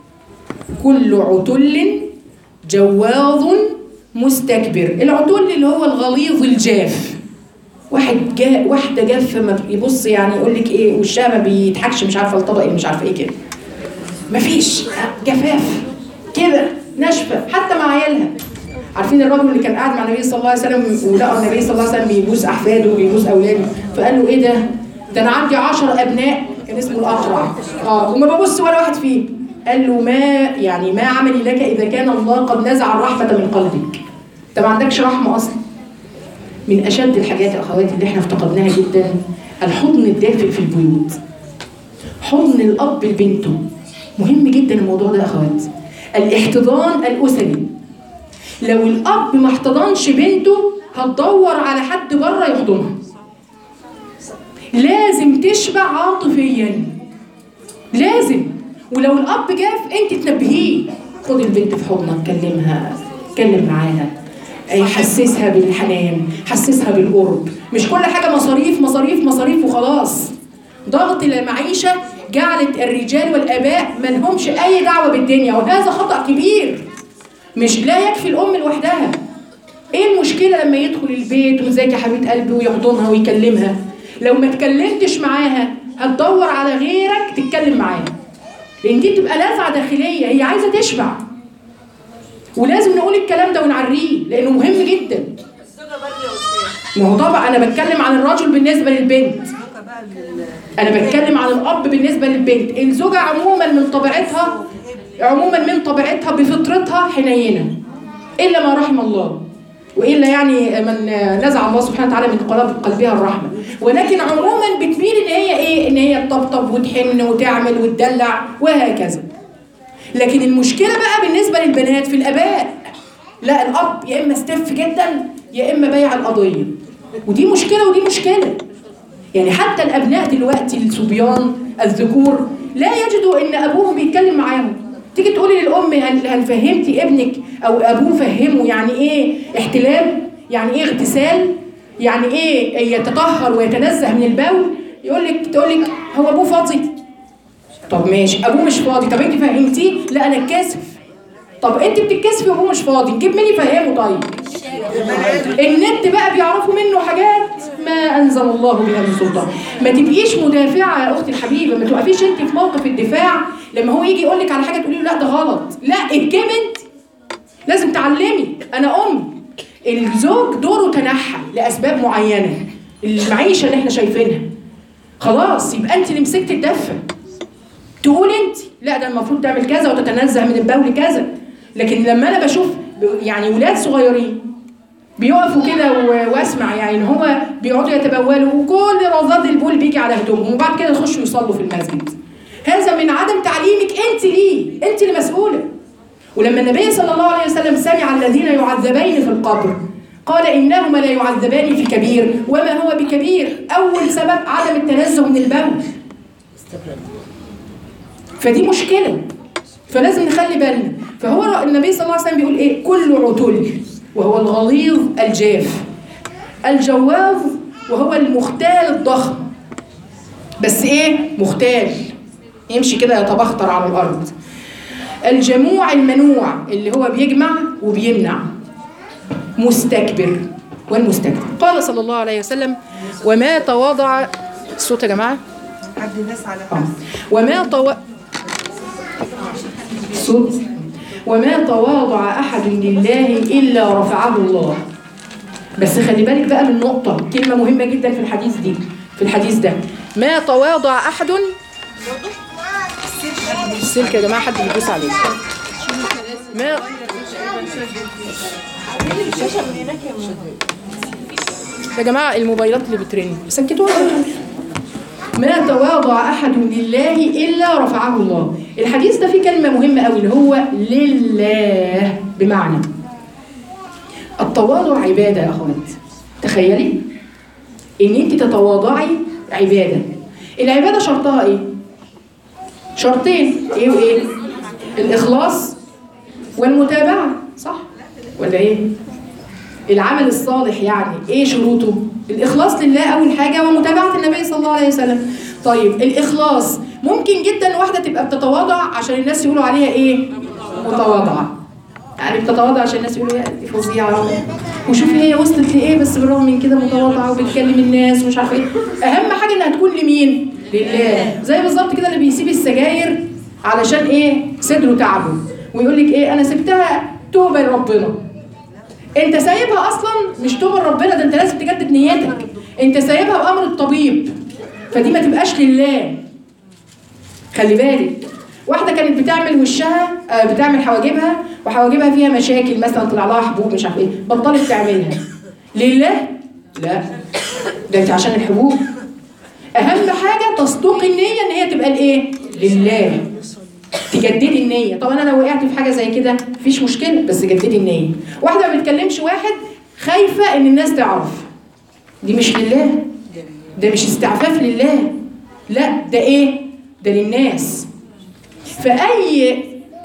كل عتل جواظ مستكبر العتل اللي هو الغليظ الجاف واحد جا واحدة جافة ما يبص يعني يقول لك ايه وشها ما بيضحكش مش عارفة الطبق اللي مش عارفة ايه كده مفيش جفاف كده ناشفة حتى مع عيالها عارفين الراجل اللي كان قاعد مع النبي صلى الله عليه وسلم ولقى النبي صلى الله عليه وسلم بيبوس احفاده وبيبوس اولاده فقال له ايه ده؟ ده انا عندي 10 ابناء كان اسمه الاقرع اه وما ببص ولا واحد فيه قال له ما يعني ما عملي لك اذا كان الله قد نزع الرحمه من قلبك انت ما عندكش رحمه اصلا من اشد الحاجات يا اخواتي اللي احنا افتقدناها جدا الحضن الدافئ في البيوت حضن الاب لبنته مهم جدا الموضوع ده يا اخوات الاحتضان الاسري لو الاب ما احتضنش بنته هتدور على حد بره يحضنها لازم تشبع عاطفيا لازم ولو الاب جاف انت تنبهيه خد البنت في حضنك كلمها اتكلم معاها أي حسسها بالحنان حسسها بالقرب مش كل حاجه مصاريف مصاريف مصاريف وخلاص ضغط المعيشة جعلت الرجال والآباء ما لهمش أي دعوة بالدنيا وهذا خطأ كبير مش لا يكفي الأم لوحدها ايه المشكلة لما يدخل البيت وازيك يا حبيبة قلبي ويحضنها ويكلمها لو ما اتكلمتش معاها هتدور على غيرك تتكلم معاه لان دي بتبقى لذعة داخلية هي عايزة تشبع ولازم نقول الكلام ده ونعريه لانه مهم جدا ما هو طبعا انا بتكلم عن الرجل بالنسبة للبنت انا بتكلم عن الاب بالنسبه للبنت الزوجه عموما من طبيعتها عموما من طبيعتها بفطرتها حنينه الا ما رحم الله والا يعني من نزع الله سبحانه وتعالى من قلب قلبها الرحمه ولكن عموما بتميل ان هي ايه ان هي تطبطب وتحن وتعمل وتدلع وهكذا لكن المشكله بقى بالنسبه للبنات في الاباء لا الاب يا اما استف جدا يا اما بايع القضيه ودي مشكله ودي مشكله يعني حتى الابناء دلوقتي الصبيان الذكور لا يجدوا ان ابوهم بيتكلم معاهم تيجي تقولي للام هل, هل فهمتي ابنك او ابوه فهمه يعني ايه احتلال يعني ايه اغتسال يعني ايه يتطهر ويتنزه من البول يقول لك تقول لك هو ابوه فاضي طب ماشي ابوه مش فاضي طب انت فهمتيه لا انا اتكسف طب انت بتتكسفي وابوه مش فاضي نجيب مين يفهمه طيب النت بقى بيعرفوا منه حاجات ما انزل الله بها من سلطان ما تبقيش مدافعه يا اختي الحبيبه ما توقفيش انت في موقف الدفاع لما هو يجي يقول لك على حاجه تقولي له لا ده غلط لا اتكلم انت لازم تعلمي انا ام الزوج دوره تنحى لاسباب معينه المعيشه اللي احنا شايفينها خلاص يبقى انت اللي مسكت الدفه تقول انت لا ده المفروض تعمل كذا وتتنزه من البول كذا لكن لما انا بشوف يعني ولاد صغيرين بيقفوا كده و- واسمع يعني ان هو بيقعدوا يتبولوا وكل رذاذ البول بيجي على هدومهم وبعد كده يخشوا يصلوا في المسجد هذا من عدم تعليمك انت ليه انت اللي مسؤوله ولما النبي صلى الله عليه وسلم سمع الذين يعذبين في القبر قال انهما لا يعذبان في كبير وما هو بكبير اول سبب عدم التنزه من البول فدي مشكله فلازم نخلي بالنا فهو النبي صلى الله عليه وسلم بيقول ايه كل عتل وهو الغليظ الجاف الجواظ وهو المختال الضخم بس ايه مختال يمشي كده يتبختر على الارض الجموع المنوع اللي هو بيجمع وبيمنع مستكبر والمستكبر قال صلى الله عليه وسلم وما تواضع الصوت يا جماعه عبد الناس على آه. وما طو... صوت وما تواضع أحد لله إلا رفعه الله بس خلي بالك بقى من نقطة كلمة مهمة جدا في الحديث دي في الحديث ده ما تواضع أحد السلك يا جماعة حد بيدوس عليه ما يا جماعة الموبايلات اللي بترن سكتوها ما تواضع أحد لله إلا رفعه الله الحديث ده فيه كلمة مهمة أوي اللي هو لله بمعنى التواضع عبادة يا أخوات تخيلي إن أنت تتواضعي عبادة العبادة شرطها إيه؟ شرطين إيه وإيه؟ الإخلاص والمتابعة صح؟ ولا إيه؟ العمل الصالح يعني ايه شروطه الاخلاص لله اول حاجه ومتابعه النبي صلى الله عليه وسلم طيب الاخلاص ممكن جدا واحده تبقى بتتواضع عشان الناس يقولوا عليها ايه متواضعه يعني بتتواضع عشان الناس يقولوا يا دي فظيعه وشوفي هي وصلت لايه بس بالرغم من كده متواضعه وبتكلم الناس ومش عارفه ايه اهم حاجه انها تكون لمين لله زي بالظبط كده اللي بيسيب السجاير علشان ايه صدره تعبه ويقول لك ايه انا سبتها توبه لربنا انت سايبها اصلا مش توبه لربنا ده انت لازم تجدد نيتك انت سايبها بامر الطبيب فدي ما تبقاش لله خلي بالك واحده كانت بتعمل وشها آه، بتعمل حواجبها وحواجبها فيها مشاكل مثلا طلع لها حبوب مش عارف ايه بطلت تعملها لله لا ده انت عشان الحبوب اهم حاجه تصدق النيه ان هي تبقى الايه لله تجددي النية طب انا لو وقعت في حاجة زي كده مفيش مشكلة بس جددي النية واحدة ما بتكلمش واحد خايفة ان الناس تعرف دي مش لله ده مش استعفاف لله لا ده ايه ده للناس فأي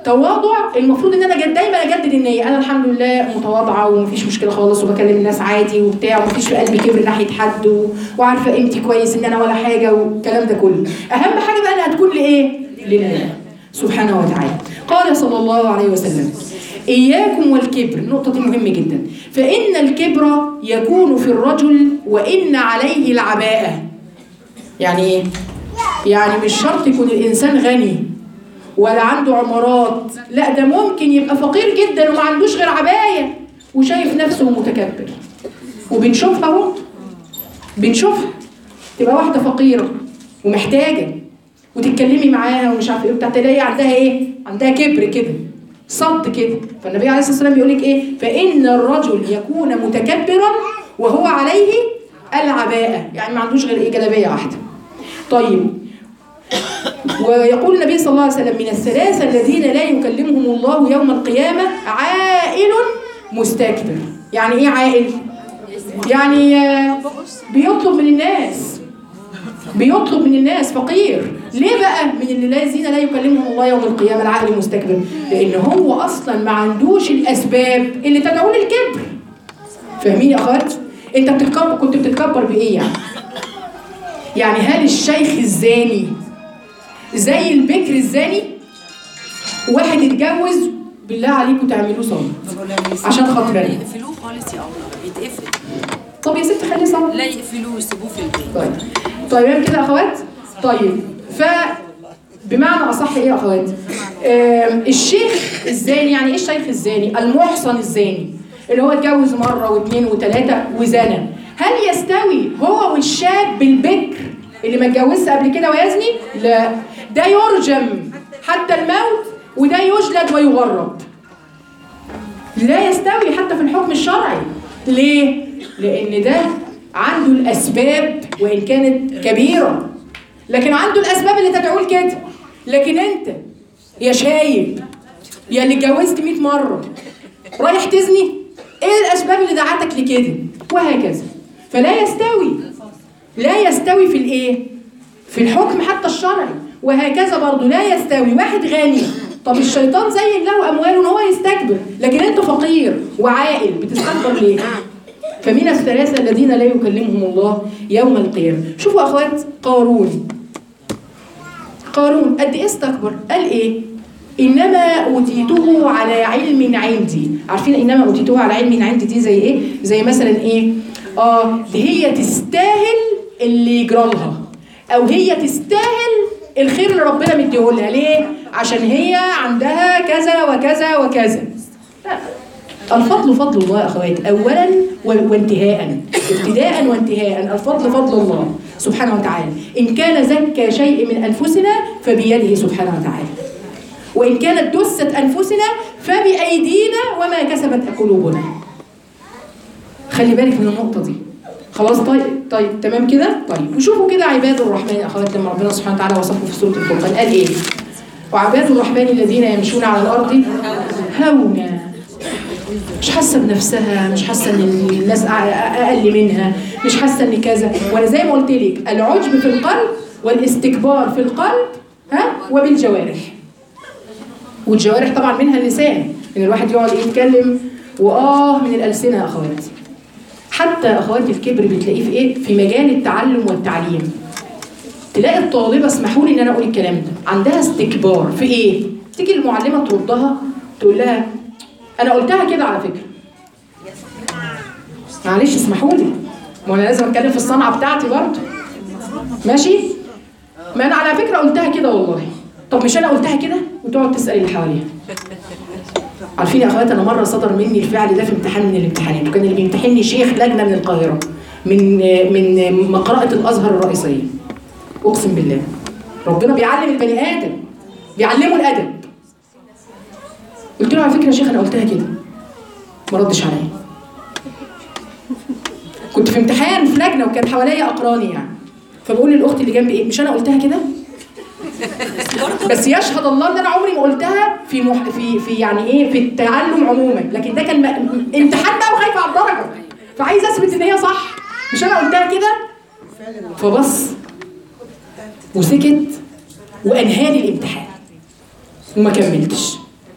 تواضع المفروض ان انا جد دايما اجدد النيه انا الحمد لله متواضعه ومفيش مشكله خالص وبكلم الناس عادي وبتاع ومفيش في قلبي كبر ناحيه حد و... وعارفه قيمتي كويس ان انا ولا حاجه والكلام ده كله اهم حاجه بقى انها تكون لايه لله سبحانه وتعالى قال صلى الله عليه وسلم إياكم والكبر النقطة دي مهمة جدا فإن الكبر يكون في الرجل وإن عليه العباءة يعني إيه؟ يعني مش شرط يكون الإنسان غني ولا عنده عمارات لا ده ممكن يبقى فقير جدا وما عندوش غير عباية وشايف نفسه متكبر وبنشوفها اهو بنشوفها تبقى واحدة فقيرة ومحتاجة وتتكلمي معاها ومش عارفه ايه بتاع تلاقي عندها ايه؟ عندها كبر كده صد كده فالنبي عليه الصلاه والسلام بيقول لك ايه؟ فان الرجل يكون متكبرا وهو عليه العباءه يعني ما عندوش غير ايه جلابيه واحده. طيب ويقول النبي صلى الله عليه وسلم من الثلاثه الذين لا يكلمهم الله يوم القيامه عائل مستكبر. يعني ايه عائل؟ يعني آه، بيطلب من الناس بيطلب من الناس فقير ليه بقى من اللي الذين لا يكلمهم الله يوم القيامه العقل المستكبر لان هو اصلا ما عندوش الاسباب اللي تدعوه للكبر فاهمين يا اخوات انت بتتكبر كنت بتتكبر بايه يعني يعني هل الشيخ الزاني زي البكر الزاني واحد اتجوز بالله عليكم تعملوه صلاه عشان خاطر أنا. يقفلوه خالص يا الله يتقفل طب يا ست خليه صلاه لا يقفلوه ويسيبوه في البيت طيب طيب كده يا اخوات طيب ف بمعنى اصح ايه يا اخوات آم، الشيخ الزاني يعني ايه الشيخ الزاني المحصن الزاني اللي هو اتجوز مره واثنين وثلاثه وزنى هل يستوي هو والشاب البكر اللي ما اتجوزش قبل كده ويزني لا ده يرجم حتى الموت وده يجلد ويغرب لا يستوي حتى في الحكم الشرعي ليه؟ لأن ده عنده الأسباب وإن كانت كبيرة لكن عنده الأسباب اللي تدعوه لكده لكن أنت يا شايب يا اللي اتجوزت 100 مرة رايح تزني إيه الأسباب اللي دعتك لكده وهكذا فلا يستوي لا يستوي في الإيه؟ في الحكم حتى الشرعي وهكذا برضه لا يستوي واحد غني طب الشيطان زين له امواله ان هو يستكبر لكن انت فقير وعائل بتستكبر ليه فمن الثلاثه الذين لا يكلمهم الله يوم القيامه شوفوا اخوات قارون قارون قد ايه استكبر قال ايه انما اوتيته على علم عندي عارفين انما اوتيته على علم عندي دي زي ايه زي مثلا ايه اه دي هي تستاهل اللي يجرى لها او هي تستاهل الخير اللي ربنا مديهولها ليه عشان هي عندها كذا وكذا وكذا لا. الفضل فضل الله يا اخوات اولا و- وانتهاء ابتداء وانتهاء الفضل فضل الله سبحانه وتعالى ان كان زكى شيء من انفسنا فبيده سبحانه وتعالى وان كانت دست انفسنا فبايدينا وما كسبت قلوبنا خلي بالك من النقطه دي خلاص طيب طيب تمام كده طيب وشوفوا كده عباد الرحمن يا اخوات لما ربنا سبحانه وتعالى وصفه في سوره الفرقان قال ايه وعباد الرحمن الذين يمشون على الارض هونا مش حاسه بنفسها مش حاسه ان الناس أع- اقل منها مش حاسه ان كذا وانا زي ما قلت لك العجب في القلب والاستكبار في القلب ها وبالجوارح والجوارح طبعا منها اللسان ان الواحد يقعد يتكلم واه من الالسنه يا اخوات حتى اخوات الكبر بتلاقيه في ايه في مجال التعلم والتعليم تلاقي الطالبه اسمحوا لي ان انا اقول الكلام ده عندها استكبار في ايه تيجي المعلمه تردها تقول لها انا قلتها كده على فكره معلش اسمحوا لي ما انا لازم اتكلم في الصنعه بتاعتي برضه ماشي ما انا على فكره قلتها كده والله طب مش انا قلتها كده وتقعد تسال اللي حواليها عارفين يا اخوات انا مره صدر مني الفعل ده في امتحان من الامتحانات وكان اللي بيمتحني شيخ لجنه من القاهره من من مقرأة الازهر الرئيسيه اقسم بالله ربنا بيعلم البني ادم بيعلمه الادب قلت له على فكره يا شيخ انا قلتها كده ما ردش عليا كنت في امتحان في لجنه وكان حواليا اقراني يعني فبقول للاخت اللي جنبي ايه مش انا قلتها كده بس يشهد الله ان انا عمري ما قلتها في مح... في في يعني ايه في التعلم عموما لكن ده كان م- امتحان بقى وخايفه على الدرجه فعايز اثبت ان هي صح مش انا قلتها كده فبص وسكت وانهاني الامتحان وما كملتش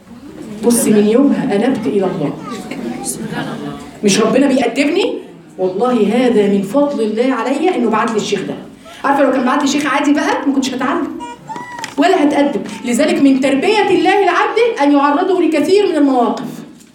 بص من يومها انبت الى الله مش ربنا بيأدبني والله هذا من فضل الله عليا انه بعت لي الشيخ ده عارفه لو كان بعت لي شيخ عادي بقى ما كنتش هتعلم ولا هتأدب لذلك من تربية الله لعبده أن يعرضه لكثير من المواقف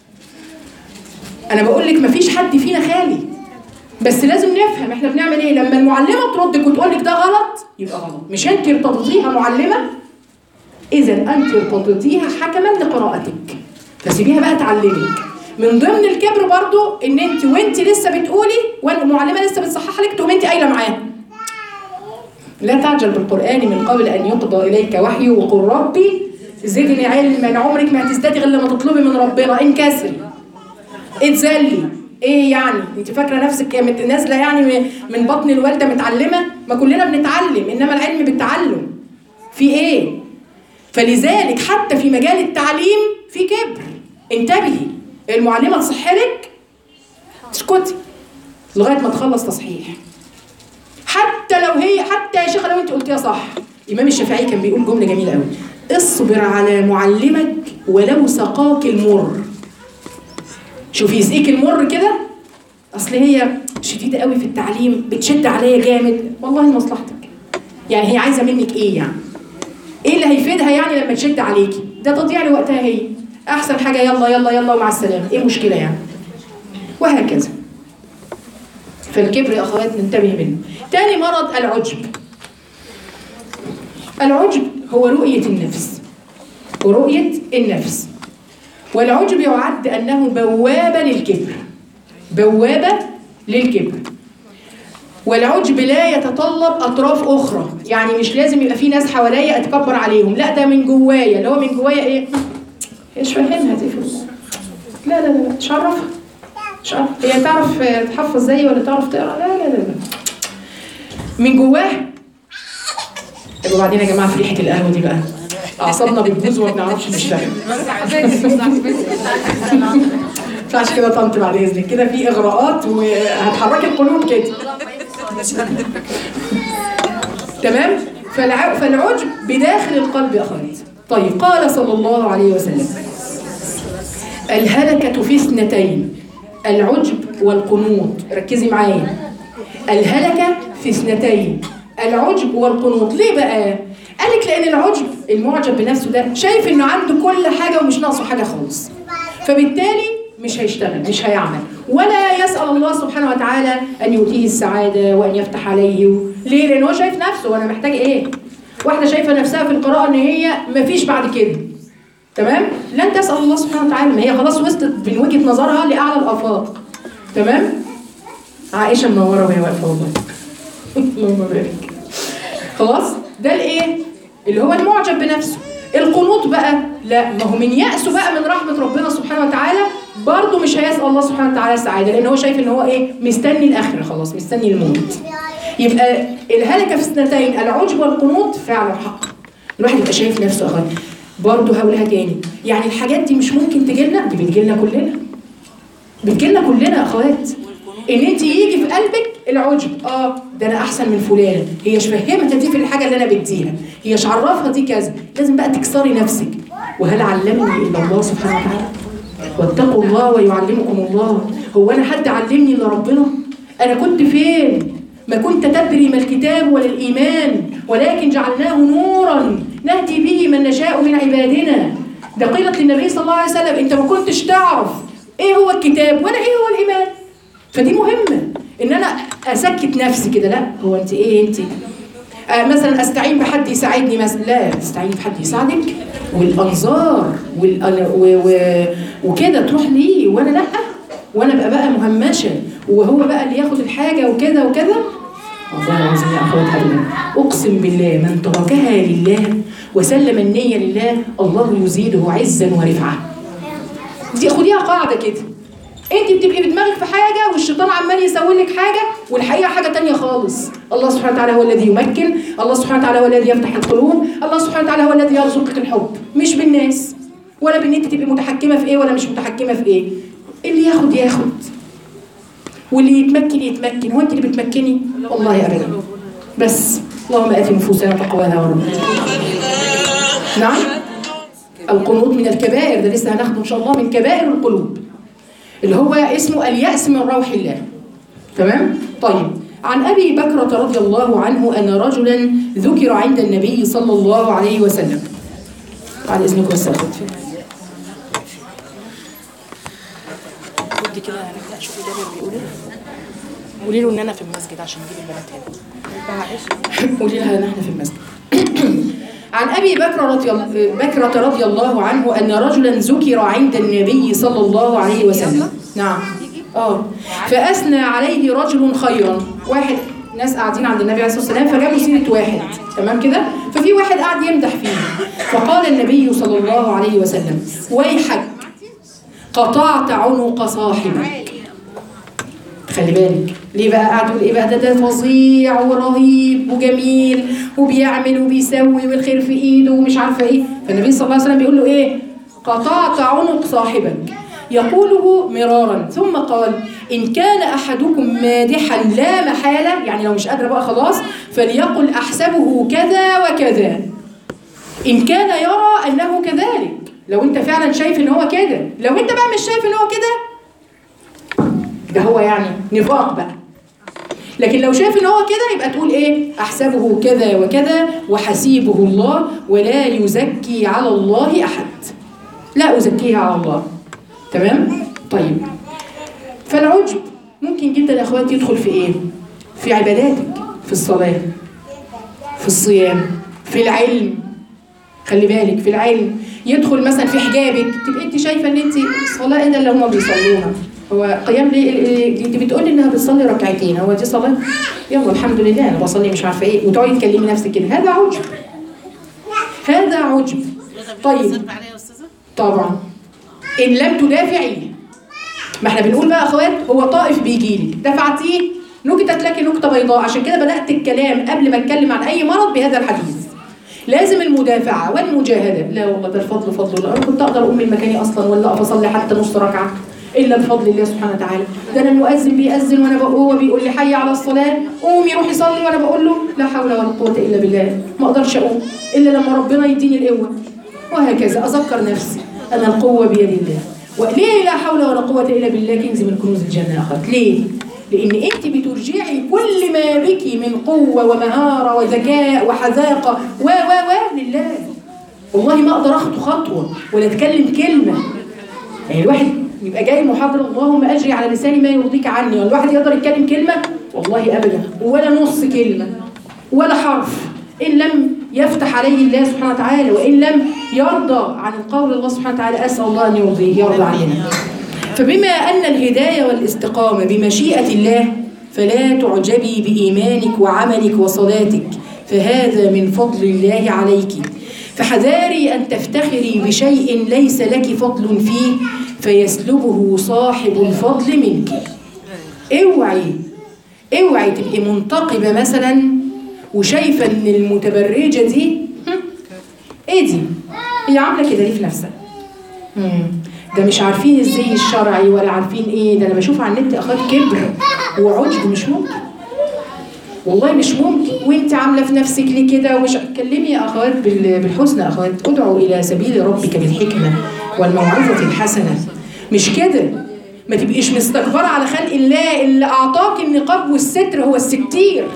أنا بقول لك مفيش حد فينا خالي بس لازم نفهم احنا بنعمل ايه لما المعلمة تردك وتقول لك ده غلط يبقى غلط مش انت ارتضيتيها معلمة إذا أنت ارتضيتيها حكما لقراءتك فسيبيها بقى تعلمك من ضمن الكبر برضو ان انت وانت لسه بتقولي والمعلمه لسه بتصحح لك تقوم انت قايله معاها لا تعجل بالقرآن من قبل أن يقضى إليك وحيه وقل ربي زدني علما عمرك ما هتزدادي غير لما تطلبي من ربنا انكسري اتذلي ايه يعني انت فاكره نفسك مت- نازله يعني من- من بطن الوالده متعلمه ما كلنا بنتعلم انما العلم بالتعلم في ايه فلذلك حتى في مجال التعليم في كبر انتبهي المعلمه تصح لك اسكتي لغايه ما تخلص تصحيح حتى لو هي حتى يا شيخه لو انت قلتيها صح الامام الشافعي كان بيقول جمله جميله قوي اصبر على معلمك ولو سقاك المر شوفي يسقيك المر كده اصل هي شديده قوي في التعليم بتشد عليا جامد والله لمصلحتك يعني هي عايزه منك ايه يعني ايه اللي هيفيدها يعني لما تشد عليكي ده تضييع لوقتها هي احسن حاجه يلا يلا يلا ومع السلامه ايه المشكله يعني وهكذا فالكبر يا اخوات ننتبه منه تاني مرض العجب العجب هو رؤية النفس ورؤية النفس والعجب يعد أنه بوابة للكبر بوابة للكبر والعجب لا يتطلب أطراف أخرى يعني مش لازم يبقى في ناس حواليا أتكبر عليهم لا ده من جوايا اللي هو من جوايا إيه مش فاهمها دي فلوس لا لا لا مش عارفها مش عارف هي تعرف تحفظ زيي ولا تعرف تقرا لا لا لا لا من جواه طب وبعدين يا جماعه في ريحه القهوه دي بقى اعصابنا بتبوظ وما بنعرفش نشتغل فعشان كده طنط بعد اذنك كده في اغراءات وهتحركي القلوب كده تمام فالع... فالعجب بداخل القلب يا اخواتي طيب قال صلى الله عليه وسلم الهلكة في اثنتين العجب والقنوط ركزي معايا الهلكة في اثنتين العجب والقنوط ليه بقى؟ قالك لأن العجب المعجب بنفسه ده شايف إنه عنده كل حاجة ومش ناقصه حاجة خالص فبالتالي مش هيشتغل مش هيعمل ولا يسأل الله سبحانه وتعالى أن يؤتيه السعادة وأن يفتح عليه ليه؟ لأن هو شايف نفسه وأنا محتاج إيه؟ واحدة شايفة نفسها في القراءة إن هي مفيش بعد كده تمام لن تسال الله سبحانه وتعالى ما هي خلاص وصلت من وجهه نظرها لاعلى الافاق تمام عائشه منوره وهي واقفه والله اللهم بارك خلاص ده الايه اللي هو المعجب بنفسه القنوط بقى لا ما هو من يأسه بقى من رحمة ربنا سبحانه وتعالى برضه مش هيسأل الله سبحانه وتعالى السعادة لأن هو شايف إن هو إيه مستني الآخرة خلاص مستني الموت يبقى الهلكة في اثنتين العجب والقنوط فعلا حق الواحد يبقى شايف نفسه أخوات برضه هقولها تاني يعني الحاجات دي مش ممكن تجيلنا دي بتجيلنا كلنا بتجيلنا كلنا يا اخوات ان انت يجي في قلبك العجب اه ده انا احسن من فلان هي مش فهمتها دي في الحاجه اللي انا بديها هي مش عرفها دي كذا لازم بقى تكسري نفسك وهل علمني الا الله سبحانه وتعالى واتقوا الله ويعلمكم الله هو انا حد علمني الا ربنا انا كنت فين ما كنت تدري ما الكتاب ولا الايمان ولكن جعلناه نورا نهدي به من نشاء من عبادنا ده قيلت للنبي صلى الله عليه وسلم انت ما كنتش تعرف ايه هو الكتاب ولا ايه هو الايمان فدي مهمه ان انا اسكت نفسي كده لا هو انت ايه انت آه مثلا استعين بحد يساعدني مثلا لا تستعين بحد يساعدك والانظار وال... و... و... وكده تروح ليه وانا لا وانا ابقى بقى مهمشه وهو بقى اللي ياخد الحاجه وكده وكده والله العظيم يا اخوات ابدا اقسم بالله من تركها لله وسلم النيه لله الله يزيده عزا ورفعه دي خديها قاعده كده انت بتبقي بدماغك في حاجه والشيطان عمال يسوي لك حاجه والحقيقه حاجه تانية خالص الله سبحانه وتعالى هو الذي يمكن الله سبحانه وتعالى هو الذي يفتح القلوب الله سبحانه وتعالى هو الذي يرزقك الحب مش بالناس ولا بان انت تبقي متحكمه في ايه ولا مش متحكمه في ايه اللي ياخد ياخد واللي يتمكن يتمكن وانت اللي بتمكني والله ابدا بس اللهم ات نفوسنا تقواها ورب نعم القنوط من الكبائر ده لسه هناخده ان شاء الله من كبائر القلوب اللي هو اسمه اليأس من روح الله تمام طيب عن ابي بكرة رضي الله عنه ان رجلا ذكر عند النبي صلى الله عليه وسلم بعد اذنكم بس أخد. ودي كده هنبدا شوفي جابر بيقول ايه قولي له ان انا في المسجد عشان نجيب البنات هنا قولي لها ان احنا في المسجد عن ابي بكر رضي بكرة رضي الله عنه ان رجلا ذكر عند النبي صلى الله عليه وسلم نعم اه فاثنى عليه رجل خيرا واحد ناس قاعدين عند النبي عليه الصلاه والسلام فجابوا سيره واحد تمام كده ففي واحد قاعد يمدح فيه فقال النبي صلى الله عليه وسلم ويحك قطعت عنق صاحبك خلي بالك ليه بقى قاعد يقول ايه بقى ده ده فظيع ورهيب وجميل وبيعمل وبيسوي والخير في ايده ومش عارفه ايه فالنبي صلى الله عليه وسلم بيقول له ايه قطعت عنق صاحبك يقوله مرارا ثم قال إن كان أحدكم مادحا لا محالة يعني لو مش قادرة بقى خلاص فليقل أحسبه كذا وكذا إن كان يرى أنه كذلك لو أنت فعلا شايف إن هو كده لو أنت بقى مش شايف إن هو كده ده هو يعني نفاق بقى لكن لو شايف ان هو كده يبقى تقول ايه احسبه كذا وكذا وحسيبه الله ولا يزكي على الله احد لا ازكيه على الله تمام طيب فالعجب ممكن جدا يا اخواتي يدخل في ايه في عباداتك في الصلاه في الصيام في العلم خلي بالك في العلم يدخل مثلا في حجابك تبقى انت شايفه ان انت الصلاه ايه ده اللي هم بيصلوها هو قيام ليه انت بتقولي انها بتصلي ركعتين هو دي صلاه يلا الحمد لله انا بصلي مش عارفه ايه وتقعدي تكلمي نفسك كده هذا عجب هذا عجب طيب عليها يا استاذه طبعا ان لم تدافعي ما احنا بنقول بقى يا اخوات هو طائف بيجي لك دفعتيه نكتت لك نكته بيضاء عشان كده بدات الكلام قبل ما اتكلم عن اي مرض بهذا الحديث لازم المدافعه والمجاهده لا والله ده الفضل فضل الله انا كنت اقدر اقوم من مكاني اصلا ولا اقف اصلي حتى نص ركعه الا بفضل الله سبحانه وتعالى ده انا المؤذن بيأذن وانا بقول هو بيقول لي حي على الصلاه قوم يروح يصلي وانا بقول له لا حول ولا قوه الا بالله ما اقدرش اقوم الا لما ربنا يديني القوه وهكذا اذكر نفسي ان القوه بيد الله وليه لا حول ولا قوه الا بالله كنز من كنوز الجنه يا اخوات ليه لان انت بترجعي كل ما بك من قوه ومهاره وذكاء وحذاقه و و و لله والله ما اقدر اخطو خطوه ولا اتكلم كلمه يعني الواحد يبقى جاي محاضرة اللهم أجري على لساني ما يرضيك عني والواحد يقدر يتكلم كلمة والله أبدا ولا نص كلمة ولا حرف إن لم يفتح عليه الله سبحانه وتعالى وإن لم يرضى عن القول الله سبحانه وتعالى أسأل الله أن يرضيه يرضى علينا فبما أن الهداية والاستقامة بمشيئة الله فلا تعجبي بإيمانك وعملك وصلاتك فهذا من فضل الله عليك فحذاري أن تفتخري بشيء ليس لك فضل فيه فيسلبه صاحب الفضل منك اوعي اوعي تبقي منتقبة مثلا وشايفة ان المتبرجة دي هم، ايه دي هي عاملة كده ليه في نفسها مم. ده مش عارفين الزي الشرعي ولا عارفين ايه ده انا بشوف على النت اخوات كبر وعجب مش ممكن والله مش ممكن وانت عامله في نفسك ليه كده ومش كلمي يا اخوات بال- بالحسنى يا اخوات ادعوا الى سبيل ربك بالحكمه والموعظه الحسنه مش كده ما تبقيش مستكبره على خلق الله اللي اعطاك النقاب والستر هو الستير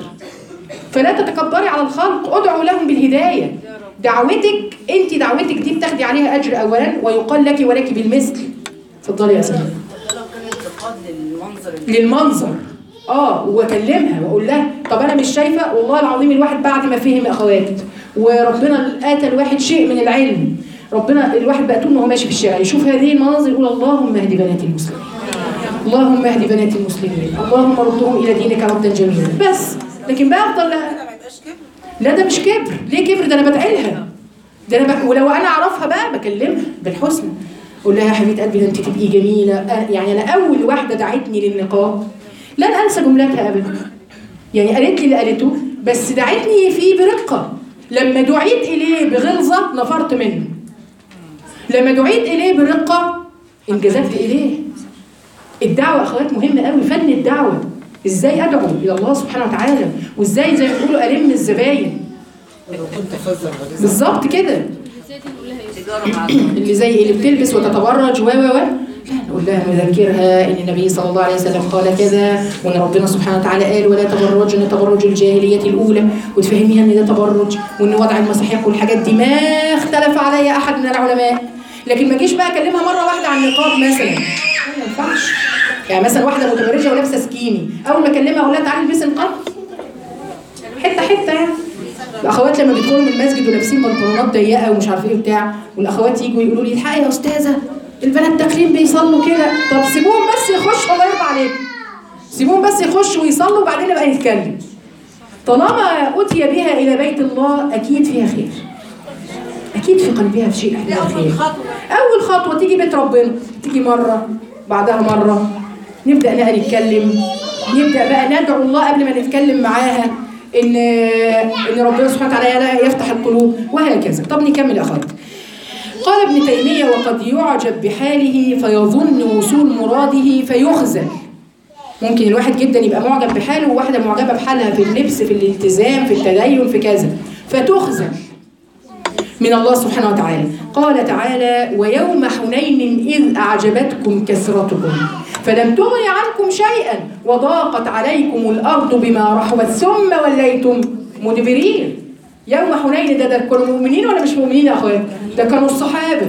فلا تتكبري على الخلق ادعوا لهم بالهدايه دعوتك انت دعوتك دي بتاخدي عليها اجر اولا ويقال لك ولك بالمثل اتفضلي يا سيدي ده لو كان انتقاد للمنظر اللي للمنظر اه واكلمها واقول لها طب انا مش شايفه والله العظيم الواحد بعد ما فهم يا اخوات وربنا اتى الواحد شيء من العلم ربنا الواحد بقى طول ما هو ماشي في الشارع يشوف هذه المناظر يقول اللهم اهد بنات المسلمين اللهم اهد بنات المسلمين اللهم ردهم الى دينك ردا جميلا بس لكن بقى افضل لا ما يبقاش كده لا ده مش كبر ليه كبر ده انا بدعي لها ده انا ب... ولو انا اعرفها بقى بكلمها بالحسنى اقول لها يا حبيبه قلبي ده انت تبقي جميله أ- يعني انا اول واحده دعتني للنقاب لن انسى جملتها ابدا يعني قالت لي اللي قالته بس دعتني فيه برقه لما دعيت اليه بغلظه نفرت منه لما دعيت اليه برقه انجذبت اليه الدعوه اخوات مهمه قوي فن الدعوه ازاي ادعو الى الله سبحانه وتعالى وازاي زي ما بيقولوا الم الزباين ولو كنت فظا غليظ بالظبط كده تجاره مع الله اللي زي اللي بتلبس وتتبرج و و و لا نقول لها نذكرها ان النبي صلى الله عليه وسلم قال كذا وان ربنا سبحانه وتعالى قال ولا تبرجن تبرج الجاهليه الاولى وتفهميها ان ده تبرج وان وضع المساحيق والحاجات دي ما اختلف عليها احد من العلماء لكن ما اجيش بقى اكلمها مره واحده عن النقاب مثلا ما ينفعش يعني مثلا واحده متبرجه ولابسه سكيني اول ما اكلمها اقول لها تعالي البسي نقاب حته حته يعني الاخوات لما بيدخلوا من المسجد ولابسين بنطلونات ضيقه ومش عارف ايه وبتاع والاخوات يجوا يقولوا لي الحقي يا استاذه البنات داخلين بيصلوا كده طب سيبوهم بس يخشوا الله يرضى عليكم سيبوهم بس يخشوا ويصلوا وبعدين نبقى نتكلم طالما اتي بها الى بيت الله اكيد فيها خير اكيد في قلبها في شيء من الخير اول خطوه تيجي بيت ربنا تيجي مره بعدها مره نبدا بقى نتكلم نبدا بقى ندعو الله قبل ما نتكلم معاها ان ان ربنا سبحانه وتعالى يفتح القلوب وهكذا طب نكمل يا اخوات قال ابن تيميه وقد يعجب بحاله فيظن وصول مراده فيخزل ممكن الواحد جدا يبقى معجب بحاله وواحده معجبه بحالها في اللبس في الالتزام في التدين في كذا فتخزل من الله سبحانه وتعالى قال تعالى ويوم حنين إذ أعجبتكم كثرتكم فلم تغن عنكم شيئا وضاقت عليكم الأرض بما رحبت ثم وليتم مدبرين يوم حنين ده ده كانوا مؤمنين ولا مش مؤمنين يا أخوات ده كانوا الصحابة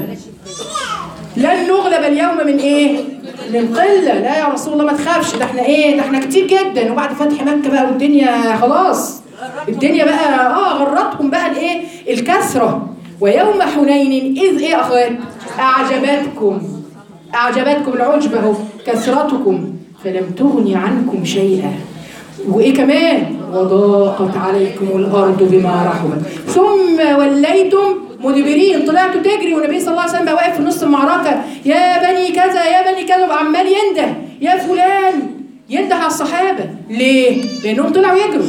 لن نغلب اليوم من ايه؟ من قلة لا يا رسول الله ما تخافش ده احنا ايه؟ ده احنا كتير جدا وبعد فتح مكة بقى والدنيا خلاص الدنيا بقى اه غرتهم بقى الايه؟ الكثرة ويوم حنين إذ ايه يا اخوات؟ أعجبتكم أعجبتكم العجب اهو كثرتكم فلم تغن عنكم شيئا وايه كمان وضاقت عليكم الارض بما رحبت ثم وليتم مدبرين طلعتوا تجري والنبي صلى الله عليه وسلم بقى واقف في نص المعركه يا بني كذا يا بني كذا وعمال ينده يا فلان ينده على الصحابه ليه؟ لانهم طلعوا يجروا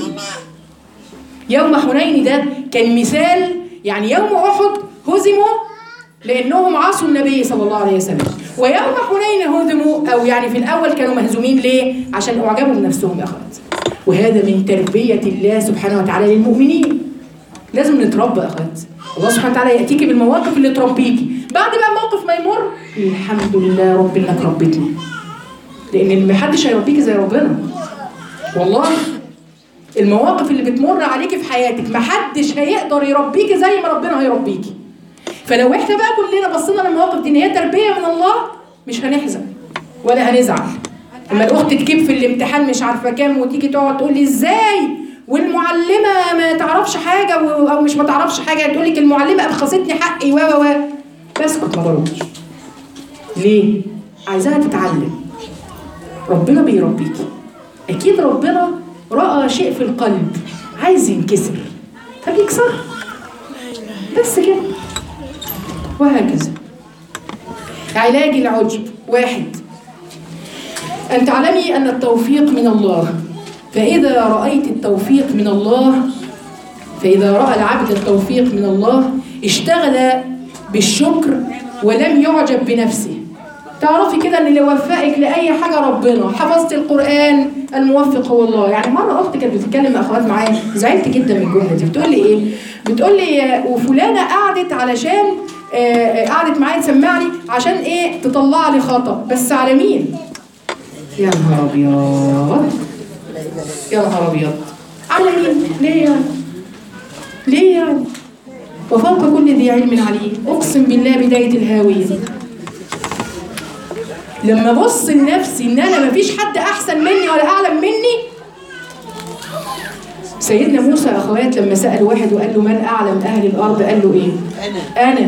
يوم حنين ده كان مثال يعني يوم احد هزموا لانهم عصوا النبي صلى الله عليه وسلم ويوم حنين هزموا او يعني في الاول كانوا مهزومين ليه؟ عشان اعجبوا بنفسهم يا اخوات وهذا من تربيه الله سبحانه وتعالى للمؤمنين لازم نتربى يا اخوات الله سبحانه وتعالى ياتيكي بالمواقف اللي تربيكي بعد بقى الموقف ما يمر الحمد لله رب انك ربيتني لان ما حدش هيربيكي زي ربنا والله المواقف اللي بتمر عليكي في حياتك ما حدش هيقدر يربيكي زي ما ربنا هيربيكي فلو احنا بقى كلنا بصينا للمواقف دي ان هي تربيه من الله مش هنحزن ولا هنزعل لما الاخت تجيب في الامتحان مش عارفه كام وتيجي تقعد تقول لي ازاي والمعلمه ما تعرفش حاجه و- او مش ما تعرفش حاجه تقول لك المعلمه ابخستني حقي و و و بسكت ما بردش ليه؟ عايزاها تتعلم ربنا بيربيكي اكيد ربنا راى شيء في القلب عايز ينكسر فبيكسر بس كده وهكذا علاج العجب واحد أن تعلمي أن التوفيق من الله فإذا رأيت التوفيق من الله فإذا رأى العبد التوفيق من الله اشتغل بالشكر ولم يعجب بنفسه تعرفي كده ان اللي وفقك لاي حاجه ربنا حفظت القران الموفق هو الله يعني مره اختي كانت بتتكلم اخوات معايا زعلت جدا من الجمله دي بتقول لي ايه بتقول لي وفلانه قعدت علشان آه، آه، قعدت معايا تسمعني عشان ايه تطلع لي خطا بس على مين يا نهار ابيض يا نهار ابيض على مين ليه يعني ليه يعني وفوق كل ذي علم عليم اقسم بالله بدايه الهاويه لما ابص لنفسي ان انا مفيش حد احسن مني ولا اعلم مني سيدنا موسى يا اخوات لما سال واحد وقال له من اعلم اهل الارض قال له ايه انا انا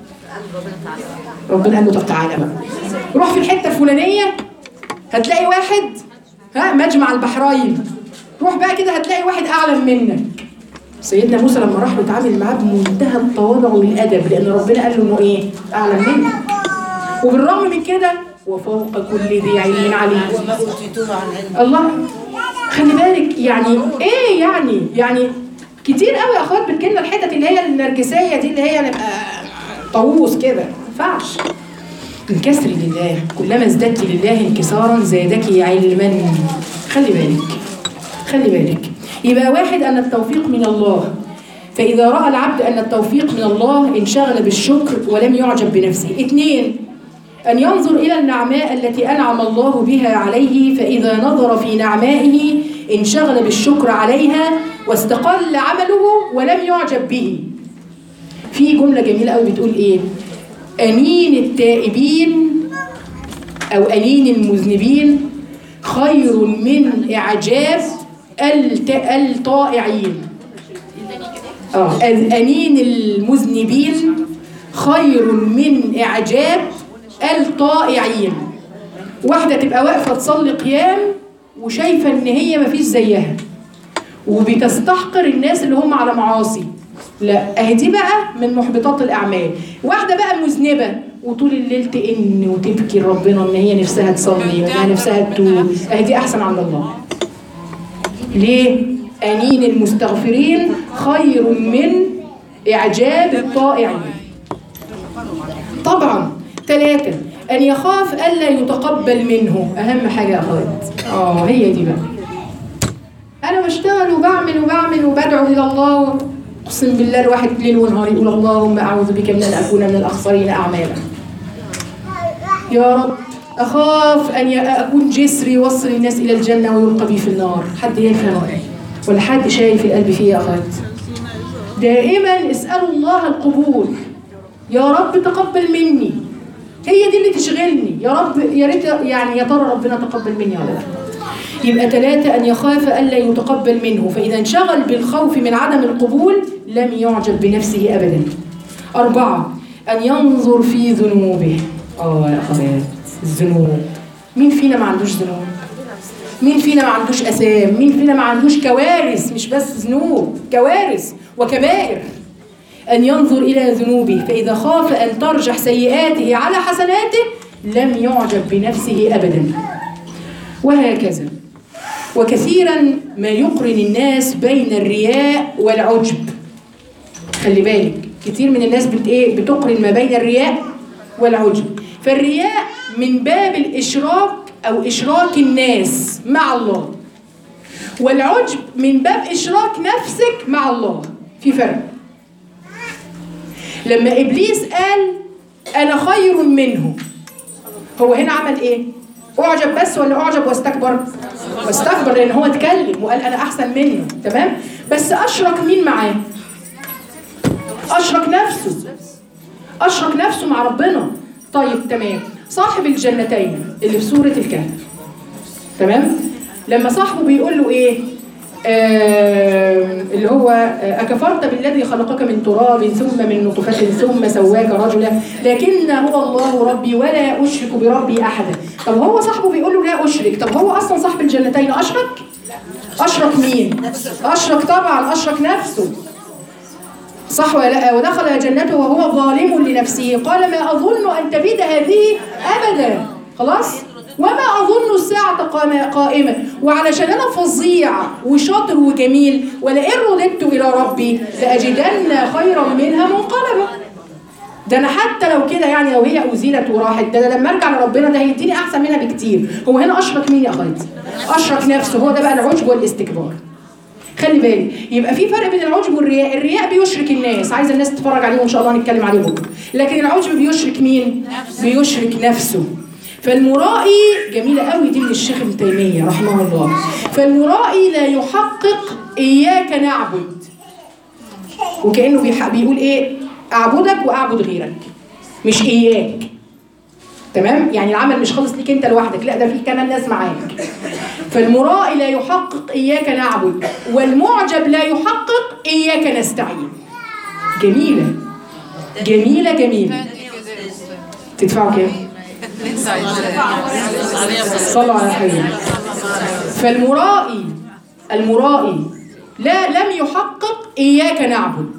ربنا قال له طب تعالى بقى روح في الحته الفلانيه هتلاقي واحد ها مجمع البحرين روح بقى كده هتلاقي واحد اعلم منك سيدنا موسى لما راح له اتعامل معاه بمنتهى التواضع والادب لان ربنا قال له انه ايه اعلم منك وبالرغم من كده وفوق كل ذي علم عليم وما اوتيتوه عن علم الله خلي بالك يعني ايه يعني يعني كتير قوي يا اخوات بتجيلنا الحتت اللي هي النرجسيه دي اللي هي نبقى طاووس كده ما ينفعش انكسري لله كلما ازددت لله انكسارا زادك علما خلي بالك خلي بالك يبقى واحد ان التوفيق من الله فإذا رأى العبد أن التوفيق من الله انشغل بالشكر ولم يعجب بنفسه اثنين أن ينظر إلى النعماء التي أنعم الله بها عليه فإذا نظر في نعمائه انشغل بالشكر عليها واستقل عمله ولم يعجب به في جملة جميلة قوي بتقول إيه أنين التائبين أو أنين المذنبين خير من إعجاب الت- الطائعين آه أنين المذنبين خير من إعجاب الطائعين واحدة تبقى واقفة تصلي قيام وشايفة إن هي مفيش زيها وبتستحقر الناس اللي هم على معاصي لا اهي دي بقى من محبطات الاعمال واحده بقى مذنبه وطول الليل تئن وتبكي لربنا ان هي نفسها تصلي وانها نفسها تتوب اهي دي احسن عند الله ليه انين المستغفرين خير من اعجاب الطائعين طبعا ثلاثة أن يخاف ألا يتقبل منه أهم حاجة يا أخوات آه هي دي بقى انا بشتغل وبعمل وبعمل وبدعو الى الله اقسم بالله الواحد ليل ونهار يقول اللهم اعوذ بك من ان اكون من الاخسرين اعمالا يا رب اخاف ان ي- اكون جسر يوصل الناس الى الجنه ويلقى بي في النار حد يفهم ولا حد شايف القلب فيه يا اخوات دائما اسالوا الله القبول يا رب تقبل مني هي دي اللي تشغلني يا رب يا ريت يعني يا ترى ربنا تقبل مني ولا لا يبقى ثلاثة أن يخاف ألا يتقبل منه فإذا انشغل بالخوف من عدم القبول لم يعجب بنفسه أبدا أربعة أن ينظر في ذنوبه آه يا أخوات الذنوب مين فينا ما عندوش ذنوب مين فينا ما عندوش أسام مين فينا ما عندوش كوارث مش بس ذنوب كوارث وكبائر أن ينظر إلى ذنوبه فإذا خاف أن ترجح سيئاته على حسناته لم يعجب بنفسه أبدا وهكذا وكثيرا ما يقرن الناس بين الرياء والعجب خلي بالك كتير من الناس بت ايه بتقرن ما بين الرياء والعجب فالرياء من باب الاشراك او اشراك الناس مع الله والعجب من باب اشراك نفسك مع الله في فرق لما ابليس قال انا خير منه هو هنا عمل ايه اعجب بس ولا اعجب واستكبر واستكبر لان هو اتكلم وقال انا احسن منه تمام بس اشرك مين معاه اشرك نفسه اشرك نفسه مع ربنا طيب تمام صاحب الجنتين اللي في سوره الكهف تمام لما صاحبه بيقول له ايه آه اللي هو آه، أكفرت بالذي خلقك من تراب ثم من نطفة ثم سواك رجلا لكن هو الله ربي ولا أشرك بربي أحدا طب هو صاحبه بيقول له لا أشرك طب هو أصلا صاحب الجنتين أشرك؟ أشرك مين؟ أشرك طبعا أشرك نفسه صح ولا لا ودخل جنته وهو ظالم لنفسه قال ما أظن أن تبيد هذه أبدا خلاص وما أظن الساعة قام- قائمة وعلشان أنا فظيع وشاطر وجميل ولئن رددت إلى ربي لأجدن خيرا منها منقلبا ده انا حتى لو كده يعني لو هي ازيلت وراحت ده انا لما ارجع لربنا ده هيديني احسن منها بكتير هو هنا اشرك مين يا اخواتي اشرك نفسه هو ده بقى العجب والاستكبار خلي بالك يبقى في فرق بين العجب والرياء الرياء بيشرك الناس عايزه الناس تتفرج عليه وان شاء الله نتكلم عليه بكره لكن العجب بيشرك مين بيشرك نفسه فالمرائي جميله قوي دي من الشيخ ابن تيميه رحمه الله فالمرائي لا يحقق اياك نعبد وكانه بيح- بيقول ايه اعبدك واعبد غيرك مش اياك تمام يعني العمل مش خالص ليك انت لوحدك لا ده في كمان ناس معاك فالمرائي لا يحقق اياك نعبد والمعجب لا يحقق اياك نستعين جميله جميله جميله تدفعوا كام لسه عايزة صلوا على حبيبي فالمرائي المرائي لا لم يحقق إياك نعبد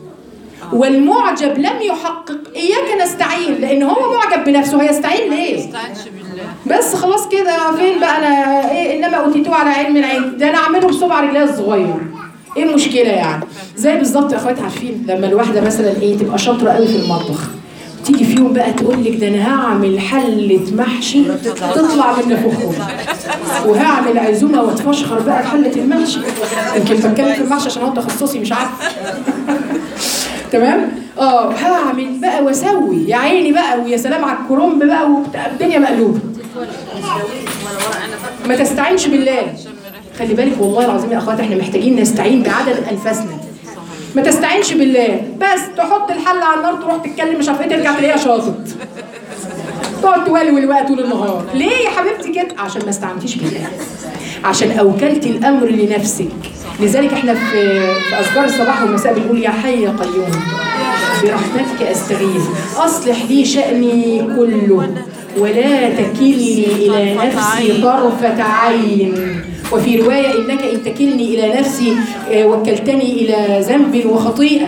والمعجب لم يحقق إياك نستعين لأن هو معجب بنفسه هيستعين ليه؟ استعنش بالله بس خلاص كده فين بقى أنا إيه إنما أوتيتوه على علم العين ده أنا أعمله بصبع رجلي الصغير إيه المشكلة يعني؟ زي بالظبط يا أخواتي عارفين لما الواحدة مثلا إيه تبقى شاطرة قوي في المطبخ تيجي في يوم بقى تقول لك ده انا هعمل حله محشي تطلع من نفوخهم وهعمل عزومه واتفشخر بقى بحله المحشي يمكن بتكلم في المحشي عشان هو تخصصي مش عارفه تمام اه هعمل بقى واسوي يا عيني بقى ويا سلام على الكرنب بقى وبتاع الدنيا مقلوبه ما تستعينش بالله خلي بالك والله العظيم يا اخوات احنا محتاجين نستعين بعدد انفاسنا ما تستعينش بالله بس تحط الحله على النار تروح تتكلم مش عارف ايه ترجع تلاقيها شاطت تقعد تولول بقى طول النهار ليه يا حبيبتي كده عشان ما استعنتيش بالله عشان اوكلت الامر لنفسك لذلك احنا في في اذكار الصباح والمساء بنقول يا حي يا قيوم برحمتك استغيث اصلح لي شاني كله ولا تكلني الى نفسي طرفه عين وفي روايه انك ان تكلني الى نفسي آه، وكلتني الى ذنب وخطيئه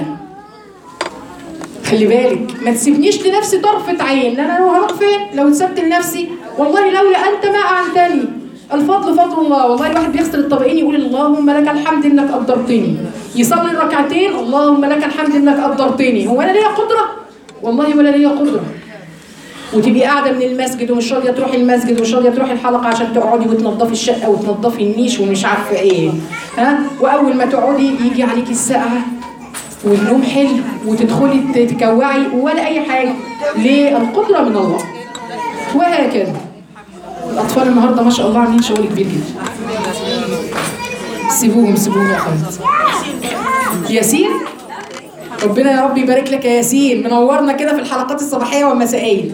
خلي بالك ما تسيبنيش لنفسي طرفة عين انا لو هروح فين لو اتسبت لنفسي والله لولا انت ما اعنتني الفضل فضل الله والله الواحد بيغسل الطبقين يقول اللهم لك الحمد انك قدرتني يصلي الركعتين اللهم لك الحمد انك قدرتني هو انا ليا قدره والله ولا ليا قدره وتبقي قاعده من المسجد ومش راضيه تروحي المسجد ومش راضيه تروحي الحلقه عشان تقعدي وتنظفي الشقه وتنظفي النيش ومش عارفه ايه ها واول ما تقعدي يجي عليكي السقعه والنوم حلو وتدخلي ت- تكوعي ولا اي حاجه ليه القدره من الله وهكذا الاطفال النهارده ما شاء الله عاملين شغل كبير جدا سيبوهم سيبوهم يا اخوات ياسين ربنا يا رب يبارك لك يا ياسين منورنا كده في الحلقات الصباحيه والمسائيه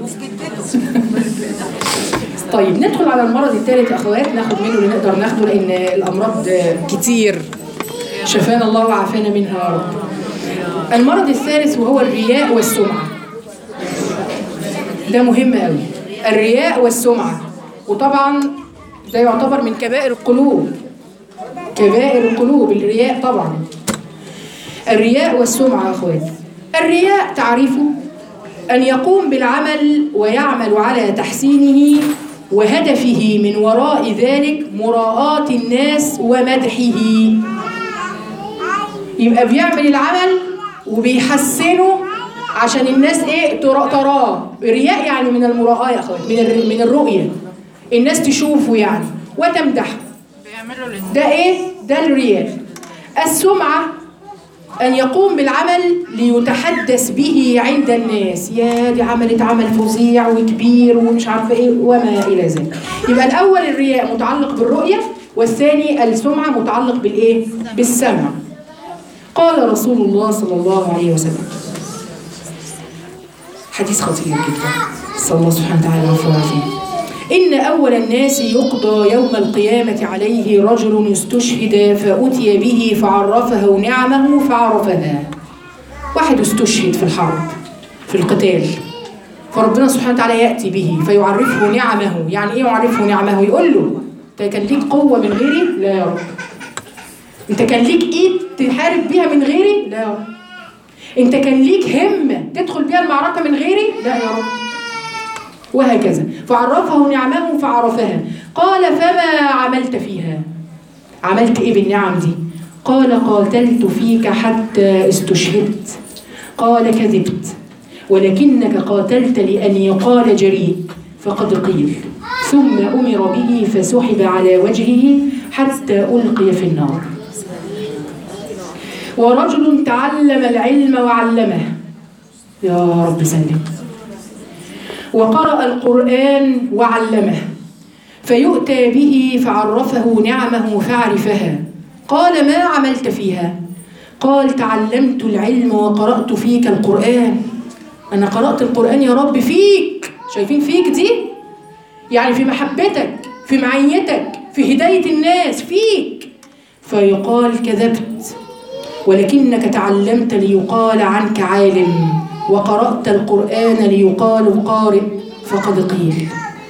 طيب ندخل على المرض الثالث يا اخوات ناخد منه اللي نقدر ناخده لان الامراض كتير شفانا الله وعافانا منها يا رب المرض الثالث وهو الرياء والسمعه ده مهم قوي الرياء والسمعه وطبعا ده يعتبر من كبائر القلوب كبائر القلوب الرياء طبعا الرياء والسمعة يا أخوات الرياء تعريفه أن يقوم بالعمل ويعمل على تحسينه وهدفه من وراء ذلك مراءاة الناس ومدحه يبقى بيعمل العمل وبيحسنه عشان الناس ايه ترا- تراه الرياء يعني من المراءة يا اخوات من الر- من الرؤية الناس تشوفه يعني وتمدحه بيعملوا لل- ده ايه؟ ده الرياء. السمعة أن يقوم بالعمل ليتحدث به عند الناس، يا دي عملت عمل فظيع وكبير ومش عارفة ايه وما إلى ذلك. يبقى الأول الرياء متعلق بالرؤية، والثاني السمعة متعلق بالإيه؟ بالسمع. قال رسول الله صلى الله عليه وسلم. حديث خطير جدا. صلى الله سبحانه وتعالى وفقه فيه. إن أول الناس يقضى يوم القيامة عليه رجل استشهد فأتي به فعرفه نعمه فعرفها واحد استشهد في الحرب في القتال فربنا سبحانه وتعالى يأتي به فيعرفه نعمه يعني إيه يعرفه نعمه يقول له أنت كان ليك قوة من غيري لا يا رب أنت كان ليك إيد تحارب بيها من غيري لا يا رب أنت كان ليك همة تدخل بيها المعركة من غيري لا يا رب وهكذا فعرفه نعمه فعرفها قال فما عملت فيها عملت ايه بالنعم دي قال قاتلت فيك حتى استشهدت قال كذبت ولكنك قاتلت لأن يقال جريء فقد قيل ثم أمر به فسحب على وجهه حتى ألقي في النار ورجل تعلم العلم وعلمه يا رب سلم وقرأ القرآن وعلمه فيؤتى به فعرفه نعمه فعرفها قال ما عملت فيها قال تعلمت العلم وقرأت فيك القرآن أنا قرأت القرآن يا رب فيك شايفين فيك دي يعني في محبتك في معيتك في هداية الناس فيك فيقال كذبت ولكنك تعلمت ليقال عنك عالم وقرأت القرآن ليقال قارئ فقد قيل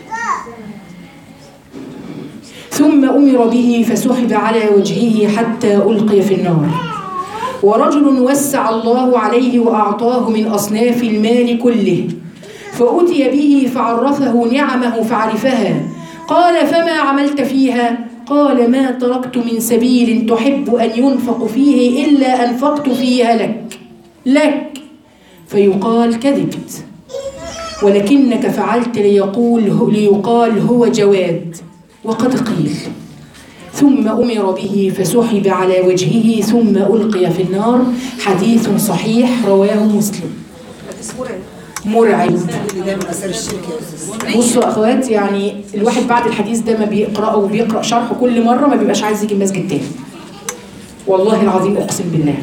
ثم أمر به فسحب على وجهه حتى ألقي في النار ورجل وسع الله عليه وأعطاه من أصناف المال كله فأتي به فعرفه نعمه فعرفها قال فما عملت فيها قال ما تركت من سبيل تحب أن ينفق فيه إلا أنفقت فيها لك لك فيقال كذبت ولكنك فعلت ليقول ليقال هو جواد وقد قيل ثم أمر به فسحب على وجهه ثم ألقي في النار حديث صحيح رواه مسلم مرعب ده من اثار الشرك يا استاذ بصوا يا اخوات يعني الواحد بعد الحديث ده ما بيقراه وبيقرا شرحه كل مره ما بيبقاش عايز يجي المسجد تاني والله العظيم اقسم بالله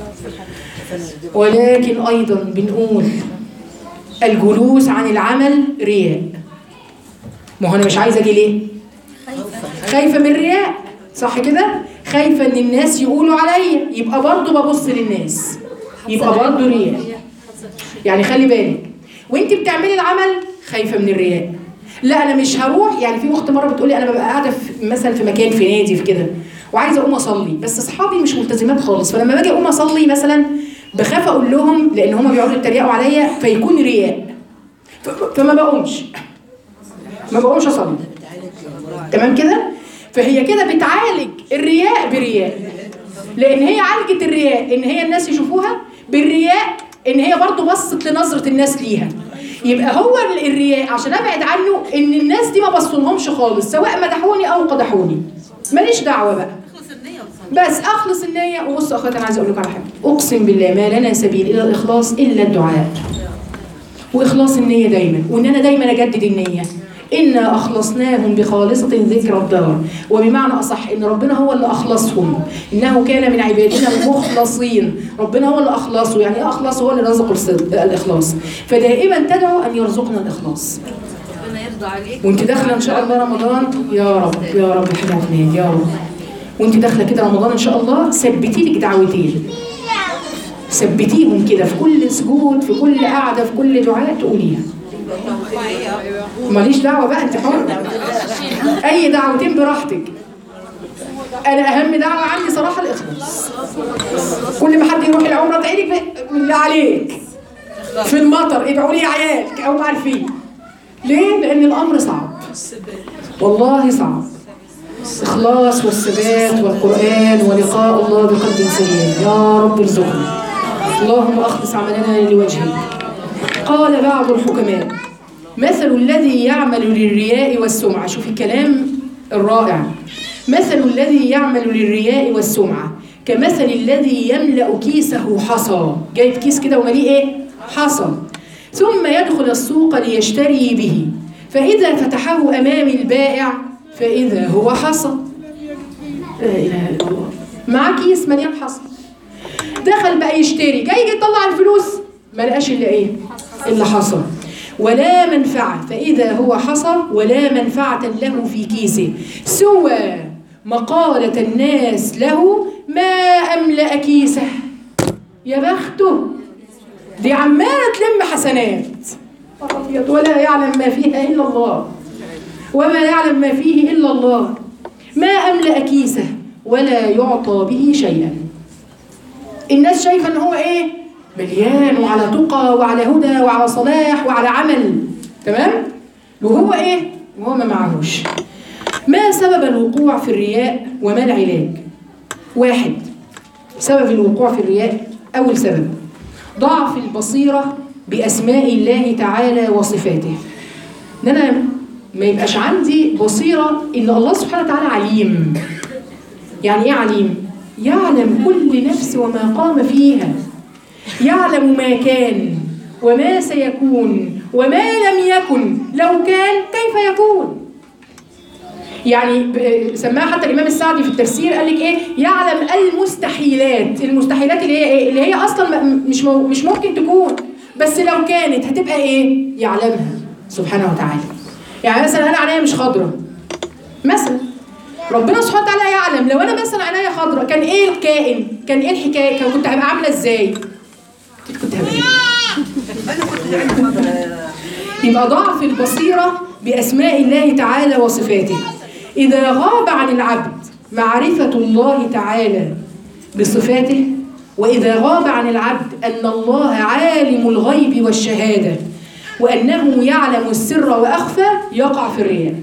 ولكن ايضا بنقول الجلوس عن العمل رياء ما هو انا مش عايزه اجي ليه خايفه من الرياء صح كده خايفه ان الناس يقولوا عليا يبقى برضه ببص للناس يبقى برضه رياء يعني خلي بالك وانت بتعملي العمل خايفه من الرياء لا انا مش هروح يعني في اخت مره بتقولي انا ببقى قاعده في مثلا في مكان في نادي في كده وعايزه اقوم اصلي بس اصحابي مش ملتزمات خالص فلما باجي اقوم اصلي مثلا بخاف اقول لهم لان هم بيقعدوا يتريقوا عليا فيكون رياء ف- فما بقومش ما بقومش اصلي تمام كده فهي كده بتعالج الرياء برياء لان هي عالجت الرياء ان هي الناس يشوفوها بالرياء ان هي برضو بصت لنظره الناس ليها يبقى هو ال- الرياء عشان ابعد عنه ان الناس دي ما بصلهمش خالص سواء مدحوني او قدحوني ماليش دعوه بقى بس اخلص النيه وبص يا اخواتي انا عايزه اقول لكم على حاجه اقسم بالله ما لنا سبيل الى الاخلاص الا الدعاء واخلاص النيه دايما وان انا دايما اجدد النيه إنا أخلصناهم بخالصة ذكر الدار وبمعنى أصح إن ربنا هو اللي أخلصهم إنه كان من عبادنا المخلصين ربنا هو اللي أخلصه يعني إيه أخلص هو اللي رزق الصدق الإخلاص فدائما تدعو أن يرزقنا الإخلاص ربنا يرضى عليك وانت داخله ان شاء الله رمضان يا رب يا رب حاجه عفنان يا رب وانت داخله كده رمضان ان شاء الله ثبتي لك دعوتين ثبتيهم كده في كل سجود في كل قعده في كل دعاء تقوليها ماليش دعوه بقى انت حره اي دعوتين براحتك انا اهم دعوه عندي صراحه الاخلاص كل ما حد يروح العمره ادعي لك بالله عليك في المطر ادعوا لي يا عيال او عارفين ليه؟ لأن الأمر صعب والله صعب إخلاص والثبات والقرآن ولقاء الله بقلب سليم يا رب ارزقنا اللهم أخلص عملنا لوجهك قال بعض الحكماء مثل الذي يعمل للرياء والسمعة شوف الكلام الرائع مثل الذي يعمل للرياء والسمعة كمثل الذي يملأ كيسه حصى جايب كيس كده ومليه ايه حصى ثم يدخل السوق ليشتري به فإذا فتحه أمام البائع فإذا هو حصى لا إله إلا الله مع كيس مليان حصى دخل بقى يشتري جاي يجي يطلع الفلوس ما لقاش الا ايه الا حصى ولا منفعة فإذا هو حصى ولا منفعة له في كيسه سوى مقالة الناس له ما أملأ كيسه يا بخته دي عمالة تلم حسنات أبيض ولا يعلم ما فيها إلا الله وما يعلم ما فيه إلا الله ما أملأ كيسه ولا يعطى به شيئا الناس شايفة إن هو إيه مليان وعلى تقى وعلى هدى وعلى صلاح وعلى عمل تمام وهو إيه وهو ما معهوش ما سبب الوقوع في الرياء وما العلاج واحد سبب الوقوع في الرياء أول سبب ضعف البصيرة بأسماء الله تعالى وصفاته إن أنا ما يبقاش عندي بصيرة إن الله سبحانه وتعالى عليم يعني إيه عليم؟ يعلم كل نفس وما قام فيها يعلم ما كان وما سيكون وما لم يكن لو كان كيف يكون يعني ب- سماها حتى الامام السعدي في التفسير قال لك ايه يعلم المستحيلات المستحيلات اللي هي ايه اللي هي اصلا م- مش مو مش ممكن تكون بس لو كانت هتبقى ايه يعلمها سبحانه وتعالى يعني مثلا انا عينيا مش خضراء مثلا ربنا سبحانه وتعالى يعلم لو انا مثلا عينيا خضراء كان ايه الكائن كان ايه الحكايه كان كنت هبقى عامله ازاي كنت هبقى إيه؟ يبقى ضعف البصيرة بأسماء الله تعالى وصفاته إذا غاب عن العبد معرفة الله تعالى بصفاته وإذا غاب عن العبد أن الله عالم الغيب والشهادة وأنه يعلم السر وأخفى يقع في الرياء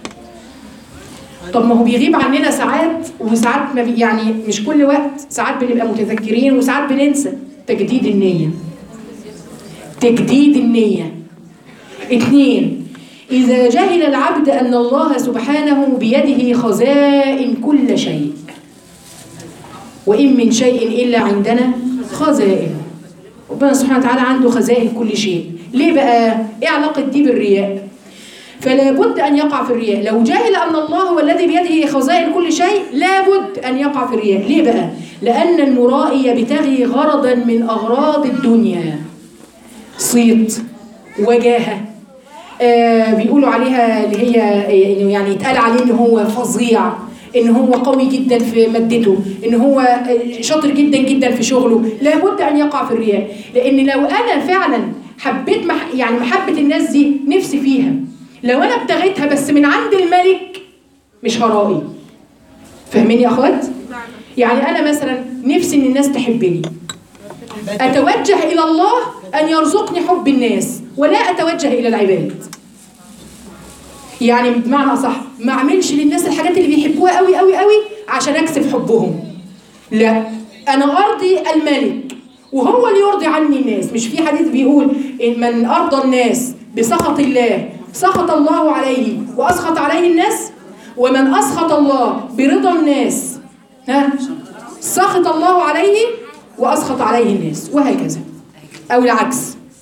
طب ما هو بيغيب عننا ساعات وساعات ما بي يعني مش كل وقت ساعات بنبقى متذكرين وساعات بننسى تجديد النية تجديد النية اتنين إذا جهل العبد أن الله سبحانه بيده خزائن كل شيء وإن من شيء إلا عندنا خزائن ربنا سبحانه وتعالى عنده خزائن كل شيء ليه بقى؟ إيه علاقة دي بالرياء؟ فلا بد أن يقع في الرياء لو جهل أن الله هو الذي بيده خزائن كل شيء لا بد أن يقع في الرياء ليه بقى؟ لأن المرائي يبتغي غرضا من أغراض الدنيا صيت وجاهة آه بيقولوا عليها اللي هي آه، انه يعني يتقال عليه ان هو فظيع ان هو قوي جدا في مادته ان هو آه، شاطر جدا جدا في شغله لابد ان يقع في الرياء لان لو انا فعلا حبيت مح يعني محبه الناس دي نفسي فيها لو انا ابتغيتها بس من عند الملك مش هرائي فاهمين يا اخوات يعني انا مثلا نفسي ان الناس تحبني أتوجه إلى الله أن يرزقني حب الناس ولا أتوجه إلى العباد يعني بمعنى أصح ما أعملش للناس الحاجات اللي بيحبوها قوي قوي قوي عشان أكسب حبهم لا أنا أرضي الملك وهو اللي يرضي عني الناس مش في حديث بيقول إن من أرضى الناس بسخط الله سخط الله عليه وأسخط عليه الناس ومن أسخط الله برضا الناس ها سخط الله عليه وأسخط عليه الناس وهكذا أو العكس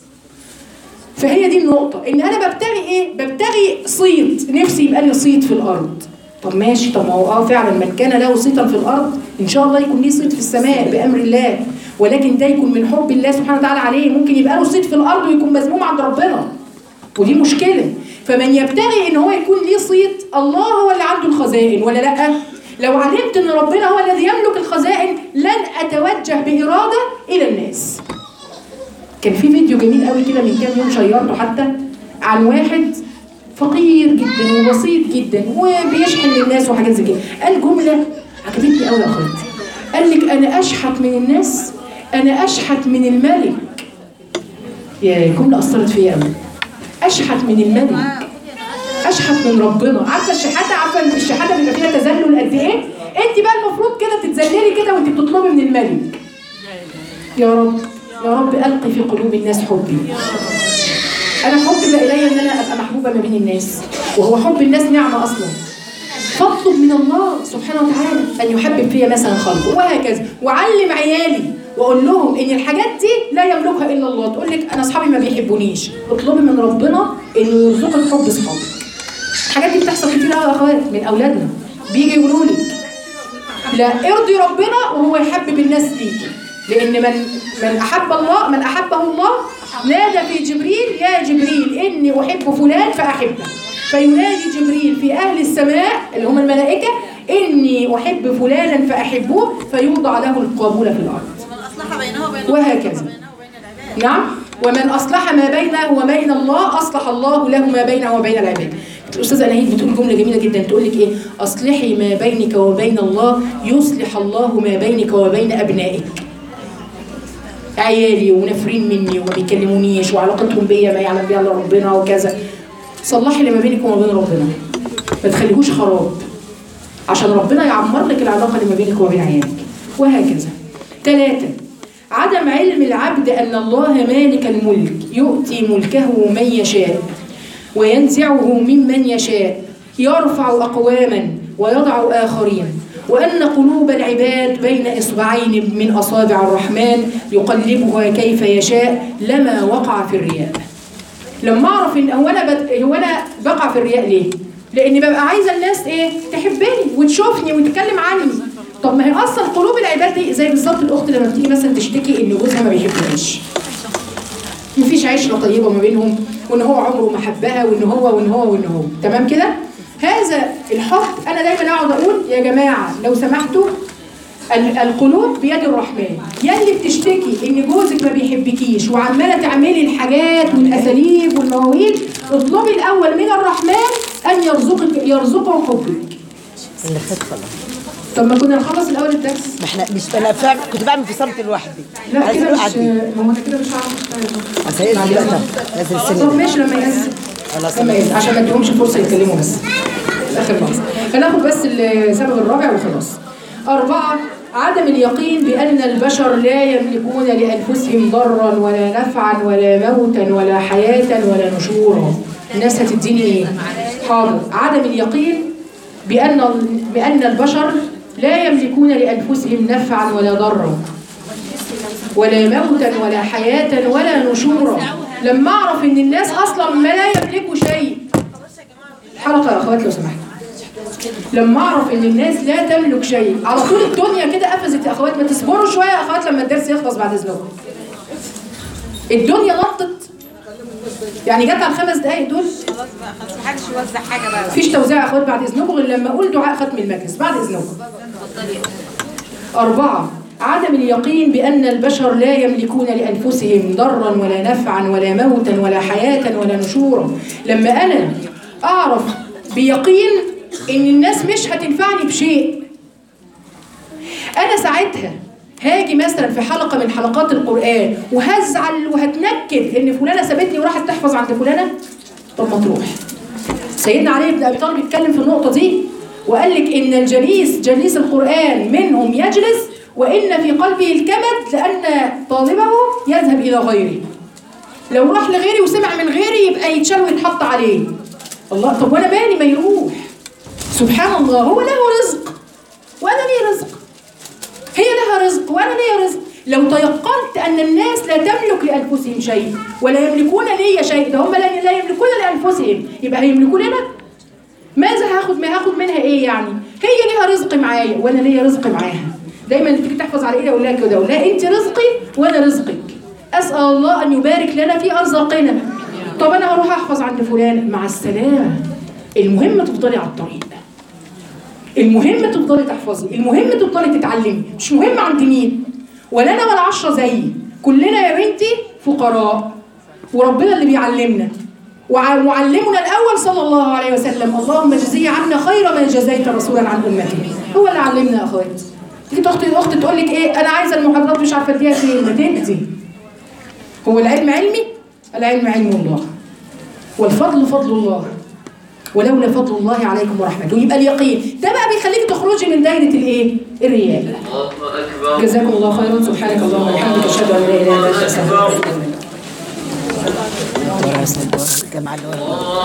فهي دي النقطة إن أنا ببتغي إيه؟ ببتغي صيت نفسي يبقى لي صيت في الأرض طب ماشي طب ما هو اه فعلا من كان له صيتا في الارض ان شاء الله يكون ليه صيت في السماء بامر الله ولكن ده يكون من حب الله سبحانه وتعالى عليه ممكن يبقى له صيت في الارض ويكون مذموم عند ربنا ودي مشكله فمن يبتغي ان هو يكون ليه صيت الله هو اللي عنده الخزائن ولا لا لو علمت ان ربنا هو الذي يملك الخزائن لن اتوجه باراده الى الناس كان في فيديو جميل قوي كده من كام يوم شيرته حتى عن واحد فقير جدا وبسيط جدا وبيشحن للناس وحاجات زي كده قال جمله عجبتني قوي يا اخواتي قال لك انا اشحت من الناس انا اشحت من الملك يا جمله اثرت فيا قوي اشحت من الملك اشحت من ربنا عارفه الشحاته عارفه الشحاته بيبقى فيها تذلل قد ايه انت بقى المفروض كده تتذللي كده وانت بتطلبي من الملك يا رب يا رب القي في قلوب الناس حبي انا حب بقى الي ان انا ابقى محبوبه ما بين الناس وهو حب الناس نعمه اصلا فاطلب من الله سبحانه وتعالى ان يحبب فيا مثلا خلقه وهكذا وعلم عيالي واقول لهم ان الحاجات دي لا يملكها الا الله تقول لك انا اصحابي ما بيحبونيش اطلبي من ربنا انه يرزقك حب اصحابك الحاجات دي بتحصل كتير قوي يا اخوات من اولادنا بيجي يقولوا لك لا ارضي ربنا وهو يحبب الناس ليكي لان من من احب الله من احبه الله نادى في جبريل يا جبريل اني احب فلان فاحبه فينادي جبريل في اهل السماء اللي هم الملائكه اني احب فلانا فاحبوه فيوضع له القبول في الارض ومن أصلح بينه وبين وهكذا. بينه وبين العباد نعم ومن اصلح ما بينه وبين الله اصلح الله له ما بينه وبين العباد الاستاذه نهيد بتقول جمله جميله جدا تقول لك ايه اصلحي ما بينك وبين الله يصلح الله ما بينك وبين ابنائك عيالي ونافرين مني وما بيكلمونيش وعلاقتهم بيا ما يعلم بيها الا ربنا وكذا صلحي اللي ما بينك وما بين ربنا ما تخليهوش خراب عشان ربنا يعمر لك العلاقه اللي ما بينك وبين عيالك وهكذا ثلاثه عدم علم العبد ان الله مالك الملك يؤتي ملكه من يشاء وينزعه ممن يشاء يرفع اقواما ويضع اخرين وان قلوب العباد بين اصبعين من اصابع الرحمن يقلبها كيف يشاء لما وقع في الرياء لما اعرف ان هو انا بد... هو انا بقع في الرياء ليه؟ لاني ببقى عايزه الناس ايه؟ تحبني وتشوفني وتتكلم عني. طب ما هي اصلا قلوب العباد دي زي بالظبط الاخت لما بتيجي مثلا تشتكي ان جوزها ما بيحبهاش. مفيش عشره طيبه ما بينهم وان هو عمره ما حبها وان هو وان هو وان هو تمام كده؟ هذا الحب انا دايما اقعد اقول يا جماعه لو سمحتوا ال- القلوب بيد الرحمن يا اللي بتشتكي ان جوزك ما بيحبكيش وعماله تعملي الحاجات والاساليب والمواويل اطلبي الاول من الرحمن ان يرزقك يرزقه حبك اللي خد خلاص طب ما كنا نخلص الاول الدرس ما احنا مش انا فاهم كنت بعمل في صمت لوحدي لا عايزة كده اروح مش أعدي. ما هو انا كده مش هعرف اشتغل بس هي دي بقى نازل طب السن ماشي لما ينزل خلاص لما ينزل عشان ما اديهمش فرصه يتكلموا بس في اخر لحظه هناخد بس السبب الرابع وخلاص أربعة عدم اليقين بأن البشر لا يملكون لأنفسهم ضرا ولا نفعا ولا موتا ولا حياة ولا نشورا الناس هتديني ايه حاضر عدم اليقين بان بان البشر لا يملكون لانفسهم نفعا ولا ضرا ولا موتا ولا حياه ولا نشورا لما اعرف ان الناس اصلا ما لا يملكوا شيء حلقه يا اخوات لو سمحت لما اعرف ان الناس لا تملك شيء على طول الدنيا كده قفزت يا اخوات ما تصبروا شويه يا اخوات لما الدرس يخلص بعد اذنكم الدنيا نطت يعني جت على الخمس دقايق دول خلاص بقى خلاص محدش يوزع حاجه بقى مفيش توزيع يا اخوات بعد اذنكم غير لما اقول دعاء ختم المجلس بعد اذنكم أربعة عدم اليقين بأن البشر لا يملكون لأنفسهم ضرا ولا نفعا ولا موتا ولا حياة ولا نشورا لما أنا أعرف بيقين إن الناس مش هتنفعني بشيء أنا ساعتها هاجي مثلا في حلقة من حلقات القرآن وهزعل وهتنكد إن فلانة سابتني وراحت تحفظ عند فلانة طب ما تروح سيدنا علي بن ابي طالب اتكلم في النقطه دي وقال لك ان الجليس جليس القران منهم يجلس وان في قلبه الكمد لان طالبه يذهب الى غيره لو راح لغيري وسمع من غيري يبقى يتشال ويتحط عليه الله طب وانا مالي ما يروح سبحان الله هو له رزق وانا لي رزق هي لها رزق وانا لي رزق لو تيقنت ان الناس لا تملك لانفسهم شيء ولا يملكون لي شيء ده هم لا لا يملكون لانفسهم يبقى هيملكوا لنا ماذا هاخد ما هاخد منها ايه يعني هي ليها رزق معايا وانا ليا رزق معاها دايما تيجي تحفظ على ايدي اقول لها كده اقول لها انت رزقي وانا رزقك اسال الله ان يبارك لنا في ارزاقنا طب انا هروح احفظ عند فلان مع السلامه المهم تفضلي على الطريق المهم تفضلي تحفظي المهم تفضلي تتعلمي مش مهم عند مين ولا انا ولا عشرة زيي كلنا يا بنتي فقراء وربنا اللي بيعلمنا ومعلمنا الاول صلى الله عليه وسلم اللهم اجزي عنا خير ما جزيت رسولا عن امته هو اللي علمنا يا اخوات تيجي اختي الاخت تقول لك ايه انا عايزه المحاضرات مش عارفه اديها فين ما تدي هو العلم علمي العلم علم الله والفضل فضل الله ولولا فضل الله عليكم ورحمته يبقى اليقين ده بقى بيخليك تخرجي من دايره الايه الرياء الله أكبر جزاكم الله خيرا سبحانك اللهم وبحمدك اشهد ان لا اله الا انت استغفرك واتوب اليك ورا الجامعه اللي ورا